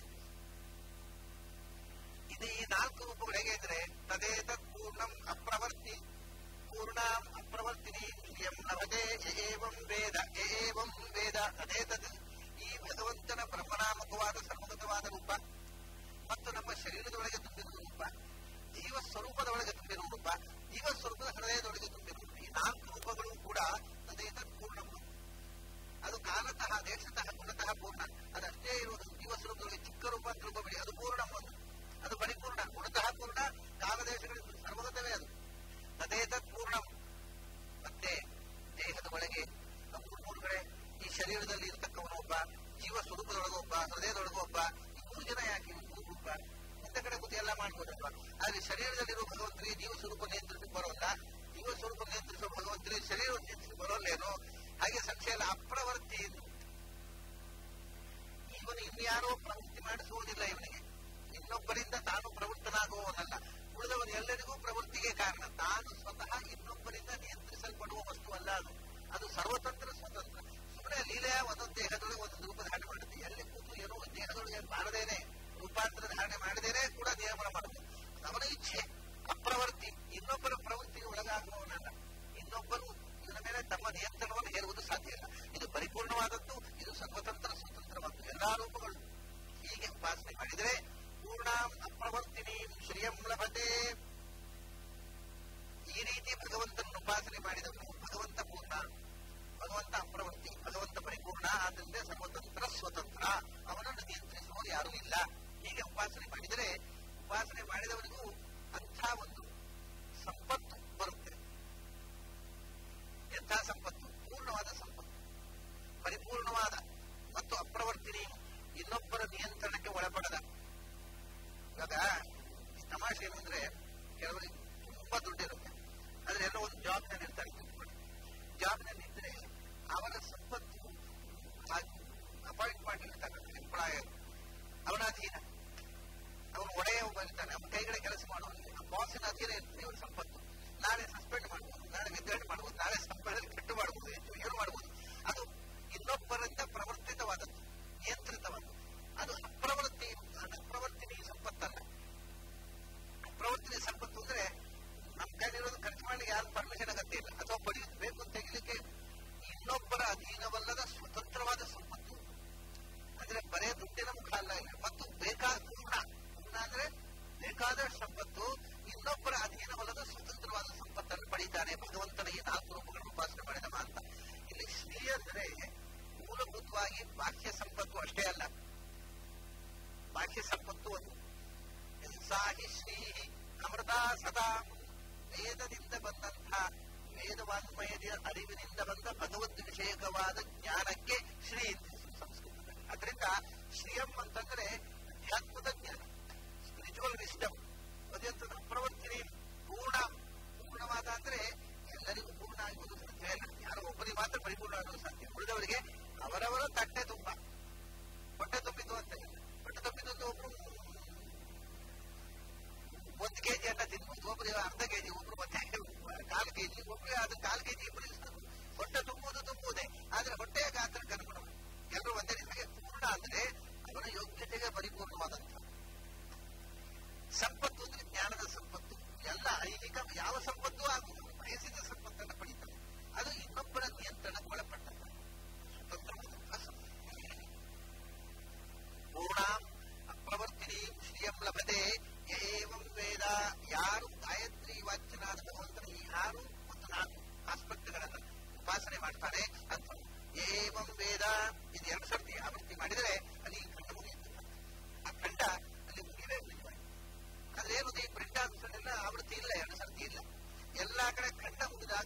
ಇದು ಈ ನಾಲ್ಕು ರೂಪಗಳು ಹೇಗೆ ಅಂದ್ರೆ ತದೇತತ್ ಪೂರ್ಣಂ ಅಪ್ರವರ್ತಿ ಪೂರ್ಣಾಂ ಅಪ್ರವರ್ತಿನಿ ಯಂ ಲಭತೆ ಯ ಏವಂ ವೇದ ಯ ಏವಂ ವೇದ ತದೇತದ್ ಈ ಭಗವಂತನ ಬ್ರಹ್ಮನಾಮಕವಾದ ಸರ್ವಗತವಾದ ರೂಪ ಮತ್ತು ನಮ್ಮ ಶರೀರದೊಳಗೆ ತುಂಬಿರುವ ರೂಪ ಜೀವ ಸ್ವರೂಪದ ಒಳಗೆ ತುಂಬಿರುವ ರೂಪ ಜೀವ ಸ್ವರೂಪದ ಹೃದಯದೊಳಗೆ ತುಂಬಿರುವ ರೂಪ ಈ ನಾಲ್ಕು ರೂಪಗಳು ಕೂಡ ತದೇತತ್ ಪೂರ್ಣಂ ಅದು ಕಾಲತಃ ದೇಶತಃ ಗುಣತಃ ಪೂರ್ಣ ಅದಷ್ಟೇ ಇರುವುದು ಜೀವ ಸ್ವರೂಪದೊಳಗೆ ಚಿಕ್ಕ ರೂಪ ಅಂತ ತಿಳ್ಕೊಬೇಡಿ ಅದು ಪೂರ್ಣ ಒಂದು ಅದು ಪರಿಪೂರ್ಣ ಗುಣತಃ ಪೂರ್ಣ ಕಾಲದೇಶಗಳಿಂದ ಸರ್ವಗತವೇ ಅದು ತದೇತತ್ ಪೂರ್ಣಂ ಮತ್ತೆ ದೇಹದ ಒಳಗೆ ಮೂರು ಮೂರು ಕಡೆ ಈ ಶರೀರದಲ್ಲಿ ಇರತಕ್ಕವನು ಒಬ್ಬ ಜೀವ ಸ್ವರೂಪದೊಳಗೆ ಒಬ್ಬ ಹೃದಯದೊಳಗೆ ಒಬ್ಬ ಈ ಮೂರು ಜನ ಯಾಕೆ ಇವ್ರು ಮೂರು ರೂಪ ಒಂದ ಕಡೆ ಕೂತು ಎಲ್ಲ ಮಾಡ್ಬೋದಲ್ವಾ ಆದ್ರೆ ಶರೀರದಲ್ಲಿರುವ ಭಗವಂತನಿಗೆ ಜೀವ ಸ್ವರೂಪ ನಿಯಂತ್ರಿಸಕ್ಕೆ ಬರೋಲ್ಲ ಜೀವ ಸ್ವರೂಪ ನಿಯಂತ್ರಿಸುವ ಭಗವಂತನಿಗೆ ಶರೀರ ನಿಯಂತ್ರಿಸಿ ಬರೋಲ್ಲೇನೋ ಹಾಗೆ ಸಂಶಯ ಇಲ್ಲ ಅಪ್ರವರ್ತಿ ಎಂದು ಇವನು ಇನ್ಯಾರೋ ಪ್ರವೃತ್ತಿ ಮಾಡಿಸುವುದಿಲ್ಲ ಇವನಿಗೆ ಇನ್ನೊಬ್ಬರಿಂದ ತಾನು ಪ್ರವೃತ್ತನಾಗುವವನಲ್ಲ ಉಳಿದವರು ಎಲ್ಲರಿಗೂ ಪ್ರವೃತ್ತಿಗೆ ಕಾರಣ ತಾನು ಸ್ವತಃ ಇನ್ನೊಬ್ಬರಿಂದ ನಿಯಂತ್ರಿಸಲ್ಪಡುವ ವಸ್ತು ಅಲ್ಲ ಅದು ಅದು ಸರ್ವತಂತ್ರ ಸ್ವತಂತ್ರ ಸುಮ್ಮನೆ ಲೀಲೆಯ ಒಂದೊಂದು ದೇಹದೊಳಗೆ ಒಂದೊಂದು ರೂಪ ಧಾರಣೆ ಮಾಡುತ್ತೆ ಎಲ್ಲಿ ಕೂತು ಏನೋ ಒಂದು ದೇಹದೊಳಗೆ ಮಾಡದೇನೆ ರೂಪಾಂತರ ಧಾರಣೆ ಮಾಡದೇನೆ ಕೂಡ ನಿಯಮನ ಮಾಡಬಹುದು ಅವನ ಇಚ್ಛೆ ಅಪ್ರವರ್ತಿ ಇನ್ನೊಬ್ಬರ ಪ್ರವೃತ್ತಿಗೆ ಒಳಗಾಗುವವನಲ್ಲ ಇನ್ನೊಬ್ಬರು ಇದರ ಮೇಲೆ ತಮ್ಮ ನಿಯಂತ್ರಣವನ್ನು ಹೇರುವುದು ಸಾಧ್ಯ ಇಲ್ಲ ಇದು ಪರಿಪೂರ್ಣವಾದದ್ದು ಇದು ಸರ್ವತಂತ್ರ ಸ್ವತಂತ್ರವಾದ್ದು ಎಲ್ಲಾ ರೂಪಗಳು ಹೀಗೆ ಉಪಾಸನೆ ಮಾಡಿದರೆ ಪೂರ್ಣಾಂ ಅಪ್ರವರ್ತಿನಿ ಶ್ರಿಯಂ ಲಭತೆ ಈ ರೀತಿ ಭಗವಂತನ ಉಪಾಸನೆ ಮಾಡಿದವನು ಭಗವಂತ ಪೂರ್ಣ ಭಗವಂತ ಅಪ್ರವರ್ತಿ ಭಗವಂತ ಪರಿಪೂರ್ಣ ಆದ್ದರಿಂದ ಸರ್ವತಂತ್ರ ಸ್ವತಂತ್ರ ಅವನನ್ನು ನಿಯಂತ್ರಿಸುವುದು ಯಾರೂ ಇಲ್ಲ ಹೀಗೆ ಉಪಾಸನೆ ಮಾಡಿದರೆ ಉಪಾಸನೆ ಮಾಡಿದವನಿಗೂ ಅಂಥ ಒಂದು ಸಂಪತ್ತು ಬರುತ್ತೆ ಎಂಥ ಸಂಪತ್ತು ಪೂರ್ಣವಾದ ಸಂಪತ್ತು ಪರಿಪೂರ್ಣವಾದ ಮತ್ತು ಅಪ್ರವರ್ತಿನಿ ಇನ್ನೊಬ್ಬರ ನಿಯಂತ್ರಣಕ್ಕೆ ಒಳಪಡದ ಇವಾಗ ಈ ತಮಾಷೆ ಏನು ಅಂದ್ರೆ ಕೆಲವರಿಗೆ ತುಂಬಾ ದುಡ್ಡಿರುತ್ತೆ ಆದ್ರೆ ಎಲ್ಲ ಒಂದು ಜಾಬ್ನಲ್ಲಿ ಇರ್ತಾರೆ ಜಾಬ್ನಲ್ಲಿ ಇದ್ರೆ ಅವರ ಸಂಪತ್ತು ಅಪಾಯಿಂಟ್ ಮಾಡಿರ್ತಾನೆ ಎಂಪ್ಲಾಯರ್ ಅವನ ಅಧೀನ ಅವನು ಒಡೆಯ ಒಬ್ಬ ಇರ್ತಾನೆ ಅವನ ಕೈಗಡೆ ಕೆಲಸ ಮಾಡುವಲ್ಲಿ ಆ ಬಾಸಿನ ಅಧೀನ ಇರ್ತದೆ ಇವರ ಸಂಪತ್ತು ನಾಳೆ ಸಸ್ಪೆಂಡ್ ಮಾಡಬಹುದು ನಾಳೆ ವಿದ್ಯಾರ್ಥಿ ಮಾಡಬಹುದು ನಾಳೆ ಸಂಪದಲ್ಲಿ ಕೆಟ್ಟು ಮಾಡಬಹುದು ಹೆಚ್ಚು ಏನು ಮಾಡಬಹುದು ಅದು ಇನ್ನೊಬ್ಬರಿಂದ ಪ್ರವರ್ತಿತವಾದದ್ದು ನಿಯಂತ್ರಿತವಾದದ್ದು ಅದು ಅಪ್ರವೃತ್ತಿ ಅಪ್ರವರ್ತಿನಿ ಸಂಪತ್ತಲ್ಲ ಅಪ್ರವರ್ತಿನಿ ಸಂಪತ್ತು ಅಂದ್ರೆ ನಮ್ಮ ಕೈಲಿರೋದು ಖರ್ಚು ಮಾಡಲಿಕ್ಕೆ ಯಾರು ಪರ್ಮಿಷನ್ ಅಗತ್ಯ ಇಲ್ಲ ಅಥವಾ ಪಡೆಯಬೇಕು ಅಂತ ತೆಗಿಲಿಕ್ಕೆ ಇನ್ನೊಬ್ಬರ ಅಧೀನವಲ್ಲದ ಸ್ವತಂತ್ರವಾದ ಸಂಪತ್ತು ಅಂದ್ರೆ ಬರೇ ದುಡ್ಡಿನ ಮುಖ ಅಲ್ಲ ಇಲ್ಲ ಮತ್ತು ಬೇಕಾದ ಪೂರ್ಣ ಪೂರ್ಣ ಅಂದ್ರೆ ಬೇಕಾದ ಸಂಪತ್ತು ಇನ್ನೊಬ್ಬರ ಅಧೀನವಲ್ಲದ ಸ್ವತಂತ್ರವಾದ ಸಂಪತ್ತನ್ನು ಪಡೀತಾನೆ ಭಗವಂತನ ಈ ನಾಲ್ಕು ರೂಪಗಳನ್ನು ಉಪಾಸನೆ ಮಾಡಿದವ ಅಂತ ಇಲ್ಲಿ ಶ್ರೀ ಅಂದ್ರೆ ಮೂಲಭೂತವಾಗಿ ಬಾಹ್ಯ ಸಂಪತ್ತು ಅಷ್ಟೇ ಅಲ್ಲ ಬಾಹ್ಯ ಸಂಪತ್ತು ಒಂದು ಸಾಹಿ ಶ್ರೀ ಅಮೃತ ಸದಾ ವೇದದಿಂದ ಬಂದಂಥ ವೇದವಾಂಗ್ಮಯದ ಅರಿವಿನಿಂದ ಬಂದ ಭಗವದ್ ವಿಷಯಕವಾದ ಜ್ಞಾನಕ್ಕೆ ಶ್ರೀ ಸಂಸ್ಕೃತದಲ್ಲಿ ಅದರಿಂದ ಶ್ರೀಯಂ ಅಂತಂದ್ರೆ ಅಧ್ಯಾತ್ಮದ ಜ್ಞಾನ ಸ್ಪಿರಿಚುವಲ್ ವಿಸ್ಡಮ್ ಅದ್ಯಂತದ ಪ್ರವರ್ತನೆ ಪೂರ್ಣ ಪೂರ್ಣವಾದ ಅಂದ್ರೆ ಎಲ್ಲರಿಗೂ ಪೂರ್ಣ ಆಗುವುದು ಸಾಧ್ಯ ಇಲ್ಲ ಯಾರೋ ಒಬ್ಬರಿಗೆ ಮಾತ್ರ ಪರಿಪೂರ್ಣ ಆಗುವುದು ಸಾಧ್ಯ ಉಳಿದವರಿಗೆ ಅವರವರ ತಟ್ಟೆ ತುಂಬ ಹೊಟ್ಟೆ ತುಂಬಿದ್ದು ಅಂತ ಇಲ್ಲ ಹೊಟ್ಟೆ ತುಂಬಿದ್ದು ಅಂತ ಒಬ್ರು ಒಂದು ಕೆಜಿ ಅನ್ನ ತಿನ್ಬೋದು ಒಬ್ರಿಗೆ ಅರ್ಧ ಕೆಜಿ ಒಬ್ರು ಮತ್ತೆ ಕಾಲು ಕೆಜಿ ಒಬ್ರಿಗೆ ಅದು ಕಾಲು ಕೆಜಿ ಇಬ್ಬರಿಗೆ ಸಾಕು ಹೊಟ್ಟೆ ತುಂಬುವುದು ತುಂಬುವುದೇ ಆದ್ರೆ ಹೊಟ್ಟೆಯ ಗಾತ್ರಕ್ಕೆ ಅನುಗುಣ ಎಲ್ಲರೂ ಒಂದೇ ರೀತಿಗೆ ಪೂರ್ಣ ಅಂದ್ರೆ ಅವರ ಯೋಗ್ಯತೆಗೆ ಪರಿಪೂರ್ಣವಾದಂತ ಸಂಪತ್ತು ಅಂದ್ರೆ ಜ್ಞಾನದ ಸಂಪತ್ತು ಎಲ್ಲ ಐಹಿಕ ಯಾವ ಸಂಪತ್ತು ಆಗುವುದು ಬಯಸಿದ ಸಂಪತ್ತನ್ನು ಪಡೀತಾರೆ ಅದು ಇನ್ನೊಬ್ಬರ ನಿಯಂತ್ರಣಕ್ಕೆ ಒಳಪಟ್ಟದ್ದು ಸ್ವತಂತ್ರವಾದಂತಹ ಸಂಪತ್ತು ಪೂರ್ಣ ಅಪ್ರವರ್ತಿನಿ ಶ್ರೀಯಂ ಲಭತೆ ಏವಂ ವೇದ ಯಾರು ಗಾಯತ್ರಿ ವಾಚ್ಯನಾದ ಭಗವಂತನ ಈ ಆರು ಮತ್ತು ನಾಲ್ಕು ಆಸ್ಪತ್ರೆಗಳನ್ನ ಉಪಾಸನೆ ಮಾಡ್ತಾರೆ ಅಂತ ಏವಂ ವೇದ ಇದು ಎರಡು ಸರ್ತಿ ಆವೃತ್ತಿ ಮಾಡಿದರೆ ಅಲ್ಲಿ ಈ ಖಂಡ ಮುಗಿಯುತ್ತೆ ಆ ಖಂಡ ಅಲ್ಲಿ ಮುಗಿಯಲೇ ಮುಗಿಯುತ್ತೆ ಆದ್ರೆ ಏನು ಈ ಪ್ರಿಂಟಾಂಶನೆಲ್ಲ ಆವೃತ್ತಿ ಇಲ್ಲ ಎರಡು ಸರ್ತಿ ಇಲ್ಲ ಎಲ್ಲಾ ಕಡೆ ಖಂಡ ಮುಗಿದ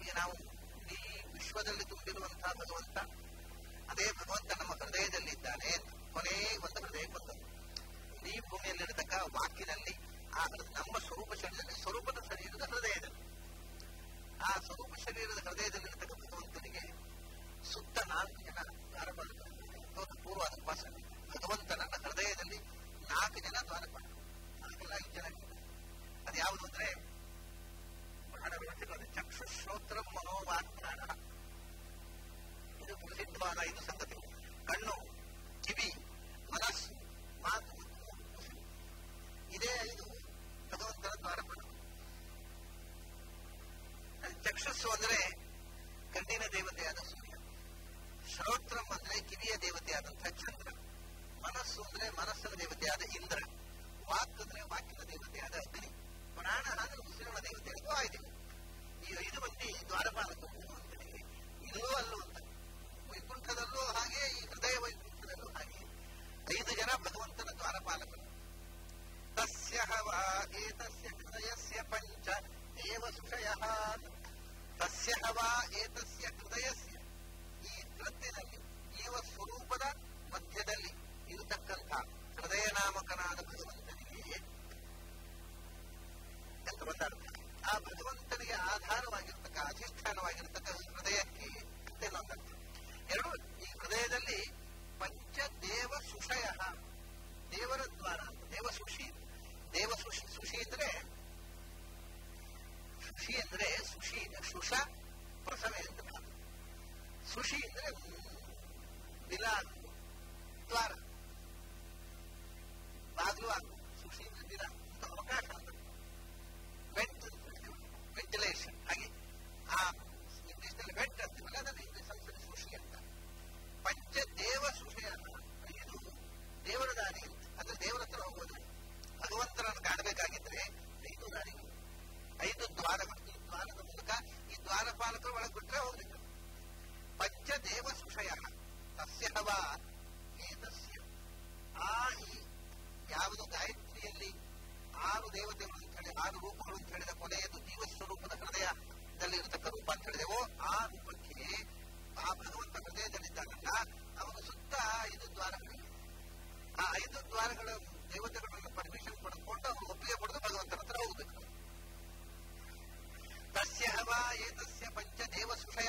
ಈಗ ನಾವು ಈ ವಿಶ್ವದಲ್ಲಿ ತುಂಬಿರುವಂತಹ ಭಗವಂತ ಅದೇ ಭಗವಂತ ನಮ್ಮ ಹೃದಯದಲ್ಲಿದ್ದಾನೆ ಕೊನೆ ಒಂದು ಹೃದಯ ಬಂದದ್ದು ಈ ಭೂಮಿಯಲ್ಲಿರತಕ್ಕ ವಾಕಿನಲ್ಲಿ ಆ ಹೃ- ನಮ್ಮ ಸ್ವರೂಪ ಶರೀರದಲ್ಲಿ ಸ್ವರೂಪದ ಶರೀರದ ಹೃದಯದಲ್ಲಿ ಆ ಸ್ವರೂಪ ಶರೀರದ ಹೃದಯದಲ್ಲಿರತಕ್ಕ ಭಗವಂತನಿಗೆ ಸುತ್ತ ನಾಲ್ಕು ಜನ ದ್ವಾರಪಾಲಕರು ಒಂದು ಪೂರ್ವಾದ ಉಪಾಸನೆ ಭಗವಂತ ನನ್ನ ಹೃದಯದಲ್ಲಿ ನಾಲ್ಕು ಜನ ದ್ವಾರಪಾಲಕರು ನಾಲ್ಕಲ್ಲ ಐದು ಜನ ಇದ್ದಾರೆ. ಅದು ಯಾವುದು ಅಂದ್ರೆ ಬಹಳ ವ್ಯವಸ್ಥೆ ಚಕ್ಷು ಶ್ರೋತ್ರ ಮನೋವಾಕ್ ಪ್ರಾಣ ಇದು ಪ್ರಸಿದ್ಧವಾದ ಐದು ಸಂಗತಿ ಕಣ್ಣು ಕಿವಿ ಮನಸ್ಸು ಮಾತು ಮತ್ತು ಉಸಿರು. ಇದೇ ಐದು ಭಗವಂತನ ದ್ವಾರಪಾಲ ಚಕ್ಷಸ್ಸು ಅಂದ್ರೆ ಕಣ್ಣಿನ ದೇವತೆಯಾದ ಸೂರ್ಯ ಶ್ರೋತ್ರಂ ಅಂದ್ರೆ ಕಿವಿಯ ದೇವತೆಯಾದಂತಹ ಚಂದ್ರ ಮನಸ್ಸು ಅಂದ್ರೆ ಮನಸ್ಸಿನ ದೇವತೆಯಾದ ಇಂದ್ರ ವಾಕ್ ಅಂದ್ರೆ ವಾಕಿನ ದೇವತೆಯಾದ ಅಗ್ನಿ ಪ್ರಾಣ ಅಂದ್ರೆ ಉಸಿರಿನ ದೇವತೆಯಾದ ವಾಯುದೇವ ಈ ಐದು ಮಂದಿ ದ್ವಾರಪಾಲಕರು ಭಗವಂತನಿಗೆ ಇಲ್ಲೂ ಅಲ್ಲೂ ಅಂತ ವೈಕುಂಠದಲ್ಲೂ ಹಾಗೆ ಈ ಹೃದಯ ವೈಕುಂಠದಲ್ಲೂ ಹಾಗೆ ಐದು ಜನ ಭಗವಂತನ ದ್ವಾರಪಾಲಕರು ತಸ್ಯ ಹವಾ ಏತಸ್ಯ ಹೃದಯಸ್ಯ ಪಂಚ ದೇವ ಸುಷಯ ತಸ್ಯ ಹವಾ ಏತಸ್ಯ ಹೃದಯಸ್ಯ ಈ ಕೃತ್ಯದಲ್ಲಿ ಜೀವ ಸ್ವರೂಪದ ಮಧ್ಯದಲ್ಲಿ ಇರತಕ್ಕಂಥ ಹೃದಯ ನಾಮಕನಾದ ಭಗವಂತನಿಗೆ ಅಂತ ಬಂದಾರ್ಥ ಆ ಭಗವಂತನಿಗೆ ಆಧಾರವಾಗಿರ್ತಕ್ಕ ಅಧಿಷ್ಠಾನವಾಗಿರ್ತಕ್ಕ ಹೃದಯಕ್ಕೆ ಅಂತೇನೊಂದರ್ಥ ಎರಡು ಈ ಹೃದಯದಲ್ಲಿ ಪಂಚದೇವ ಸುಷಯ ದೇವರ ದ್ವಾರ ಅಂತ ದೇವ ಸುಷಿ ದೇವ ಸುಷಿ ಸುಷಿ ಅಂದ್ರೆ ಸುಷಿ ಅಂದ್ರೆ ಸುಷಿ ಶುಷ ಪ್ರಸವೆ ಅಂತ ಭಾವ. ಸುಷಿ ಅಂದ್ರೆ ಬಿಲ ದ್ವಾರ ಬಾಗಿಲು ಆಗು ಸುಷಿ ಅಂದ್ರೆ ಬಿಲ ಅಂತ ಅವಕಾಶ ಅಂತ ವೆಂಟ್ ವೆಂಟಿಲೇಷನ್ ಹಾಗೆ ಆ ಇಂಗ್ಲಿಷ್ನಲ್ಲಿ ವೆಂಟ್ ಅಂತೀವಲ್ಲ ಅದನ್ನು ಇಂಗ್ಲಿಷ್ ಸಂಸ್ಕೃತಿ ಸುಷಿ ಅಂತ ಪಂಚದೇವ ಸುಷಯ ಇದು ದೇವರ ದಾರಿ ಅಂತ ಅಂದ್ರೆ ದೇವರ ಹತ್ರ ಹೋಗೋದು ಭಗವಂತನನ್ನು ಕಾಣಬೇಕಾಗಿದ್ರೆ ಐದು ದಾರಿಗಳು ಐದು ದ್ವಾರಗಳು ಈ ದ್ವಾರದ ಮೂಲಕ ಈ ದ್ವಾರಪಾಲಕರು ಒಳಗೆ ಬಿಟ್ರೆ ಹೋಗ್ಬೇಕು ಪಂಚದೇವ ಸುಷಯ ತಸ್ಯ ಹವ ಏತಸ್ಯ ಆ ಈ ಯಾವುದು ಗಾಯತ್ರಿಯಲ್ಲಿ ಆರು ದೇವತೆಗಳು ಅಂತ ಹೇಳಿ ಆರು ರೂಪಗಳು ಅಂತ ಹೇಳಿದ ಕೊನೆಯದು ಜೀವ ಸ್ವರೂಪದ ಹೃದಯದಲ್ಲಿ ಇರತಕ್ಕ ರೂಪ ಅಂತ ಹೇಳಿದೆವೋ ಆ ರೂಪಕ್ಕೆ ಆ ಭಗವಂತ ಹೃದಯದಲ್ಲಿದ್ದಾನಲ್ಲ ಅವನು ಸುತ್ತ ಐದು ದ್ವಾರಗಳಿವೆ ಆ ಐದು ದ್ವಾರಗಳ ದೇವತೆಗಳನ್ನು ಪರ್ಮಿಷನ್ ಪಡೆದುಕೊಂಡು ಅವರು ಒಪ್ಪಿಗೆ ಪಡೆದು ಭಗವಂತನ ಹತ್ರ ಹೋಗಬೇಕು ತಸ್ಯ ಹವ ಏತಸ್ಯ ಪಂಚ ದೇವ ಸುಷಯ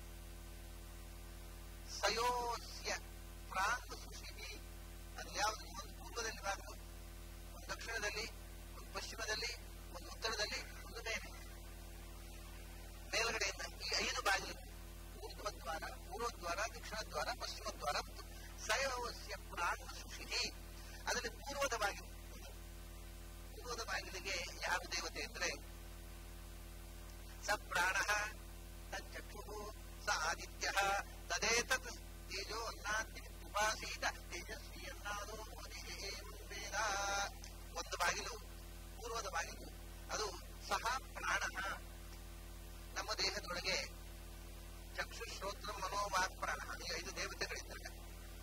ಸಯೋಸ್ಯ ಪ್ರಾಂಗ್ ಸುಷಿ ಅದು ಯಾವುದು ಒಂದು ಪೂರ್ವದಲ್ಲಿ ಬಾಗಿಲು ಒಂದು ದಕ್ಷಿಣದಲ್ಲಿ ಒಂದು ಪಶ್ಚಿಮದಲ್ಲಿ ಒಂದು ಉತ್ತರದಲ್ಲಿ ಒಂದು ಮೇಲೆ ಮೇಲ್ಗಡೆಯಿಂದ ಈ ಐದು ಬಾಗಿಲು ಊರ್ಧ್ವ ದ್ವಾರ ಪೂರ್ವ ದ್ವಾರ ದಕ್ಷಿಣ ದ್ವಾರ ಪಶ್ಚಿಮ ದ್ವಾರ ಮತ್ತು ಸಯೋಸ್ಯ ಪ್ರಾಂಗ್ ಸುಷಿ ಅದರಲ್ಲಿ ಪೂರ್ವದ ಬಾಗಿಲು ಪೂರ್ವದ ಬಾಗಿಲಿಗೆ ಯಾವ ದೇವತೆ ಅಂದ್ರೆ ಸ ಪ್ರಾಣ ತಚ್ಚಕ್ಷು ಸ ಆದಿತ್ಯ ತದೇತತ್ ತೇಜೋ ಅನ್ನಾತಿ ಉಪಾಸೀತ ತೇಜಸ್ವಿ ಅನ್ನಾದೋ ಮೋದಿಗೆ ವೇದ ಒಂದು ಬಾಗಿಲು ಪೂರ್ವದ ಬಾಗಿಲು ಅದು ಸಹ ಪ್ರಾಣ ನಮ್ಮ ದೇಹದೊಳಗೆ ಚಕ್ಷು ಶ್ರೋತ್ರ ಮನೋವಾಕ್ ಪ್ರಾಣ ಈ ಐದು ದೇವತೆಗಳಿದ್ದಾರೆ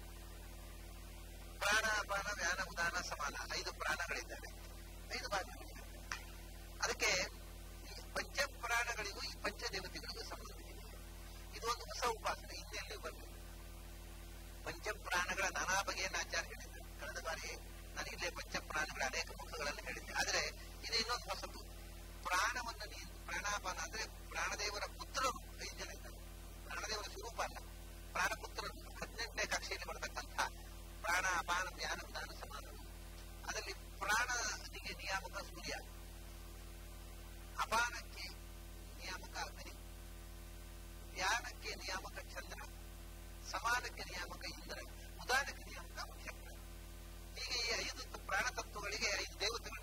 ಪ್ರಾಣ ಅಪಾನ ವ್ಯಾನ ಉದಾನ ಸಮಾನ ಐದು ಪ್ರಾಣಗಳಿದ್ದಾರೆ ಐದು ಬಾಗಿಲುಗಳಿವೆ ಅದಕ್ಕೆ ಈ ಪಂಚ ಪ್ರಾಣಗಳಿಗೂ ಈ ಪಂಚ ದೇವತೆಗಳಿಗೂ ಸಂಬಂಧ ಇದೆ ಇದು ಒಂದು ಹೊಸ ಉಪಾಸನೆ ಹಿಂದೆಲ್ಲೂ ಬರಲಿಲ್ಲ ಪಂಚ ಪ್ರಾಣಗಳ ನಾನಾ ಬಗೆಯನ್ನು ಆಚಾರ್ಯ ಹೇಳಿದ್ದಾರೆ ಕಳೆದ ಬಾರಿ ನಾನು ಇಲ್ಲೇ ಪಂಚ ಪ್ರಾಣಗಳ ಅನೇಕ ಮುಖಗಳನ್ನು ಹೇಳಿದ್ದೆ ಆದರೆ ಇದು ಇನ್ನೊಂದು ಹೊಸತು ಪ್ರಾಣವನ್ನು ನೀ- ಪ್ರಾಣಾಪಾನ ಅಂದ್ರೆ ಪ್ರಾಣದೇವರ ಪುತ್ರರು ಐದು ಜನ ಇದ್ದಾರೆ ಪ್ರಾಣದೇವರ ಸ್ವರೂಪ ಅಲ್ಲ ಪ್ರಾಣಪುತ್ರರು ಹದಿನೆಂಟನೇ ಕಕ್ಷೆಯಲ್ಲಿ ಬರತಕ್ಕಂಥ ಪ್ರಾಣ ಅಪಾನ ಜ್ಞಾನ ದಾನ ಸಮಾನರು ಅದರಲ್ಲಿ ಪ್ರಾಣನಿಗೆ ನಿಯಾಮಕ ಸೂರ್ಯ ಅಪಾನಕ್ಕೆ ನಿಯಾಮಕ ಅಗ್ನಿ ಧ್ಯಾನಕ್ಕೆ ನಿಯಾಮಕ ಚಂದ್ರ ಸಮಾನಕ್ಕೆ ನಿಯಾಮಕ ಇಂದ್ರ ಉದಾನಕ್ಕೆ ನಿಯಾಮಕ ನಕ್ಷತ್ರ ಹೀಗೆ ಈ ಐದು ಪ್ರಾಣ ತತ್ವಗಳಿಗೆ ಐದು ದೇವತೆಗಳು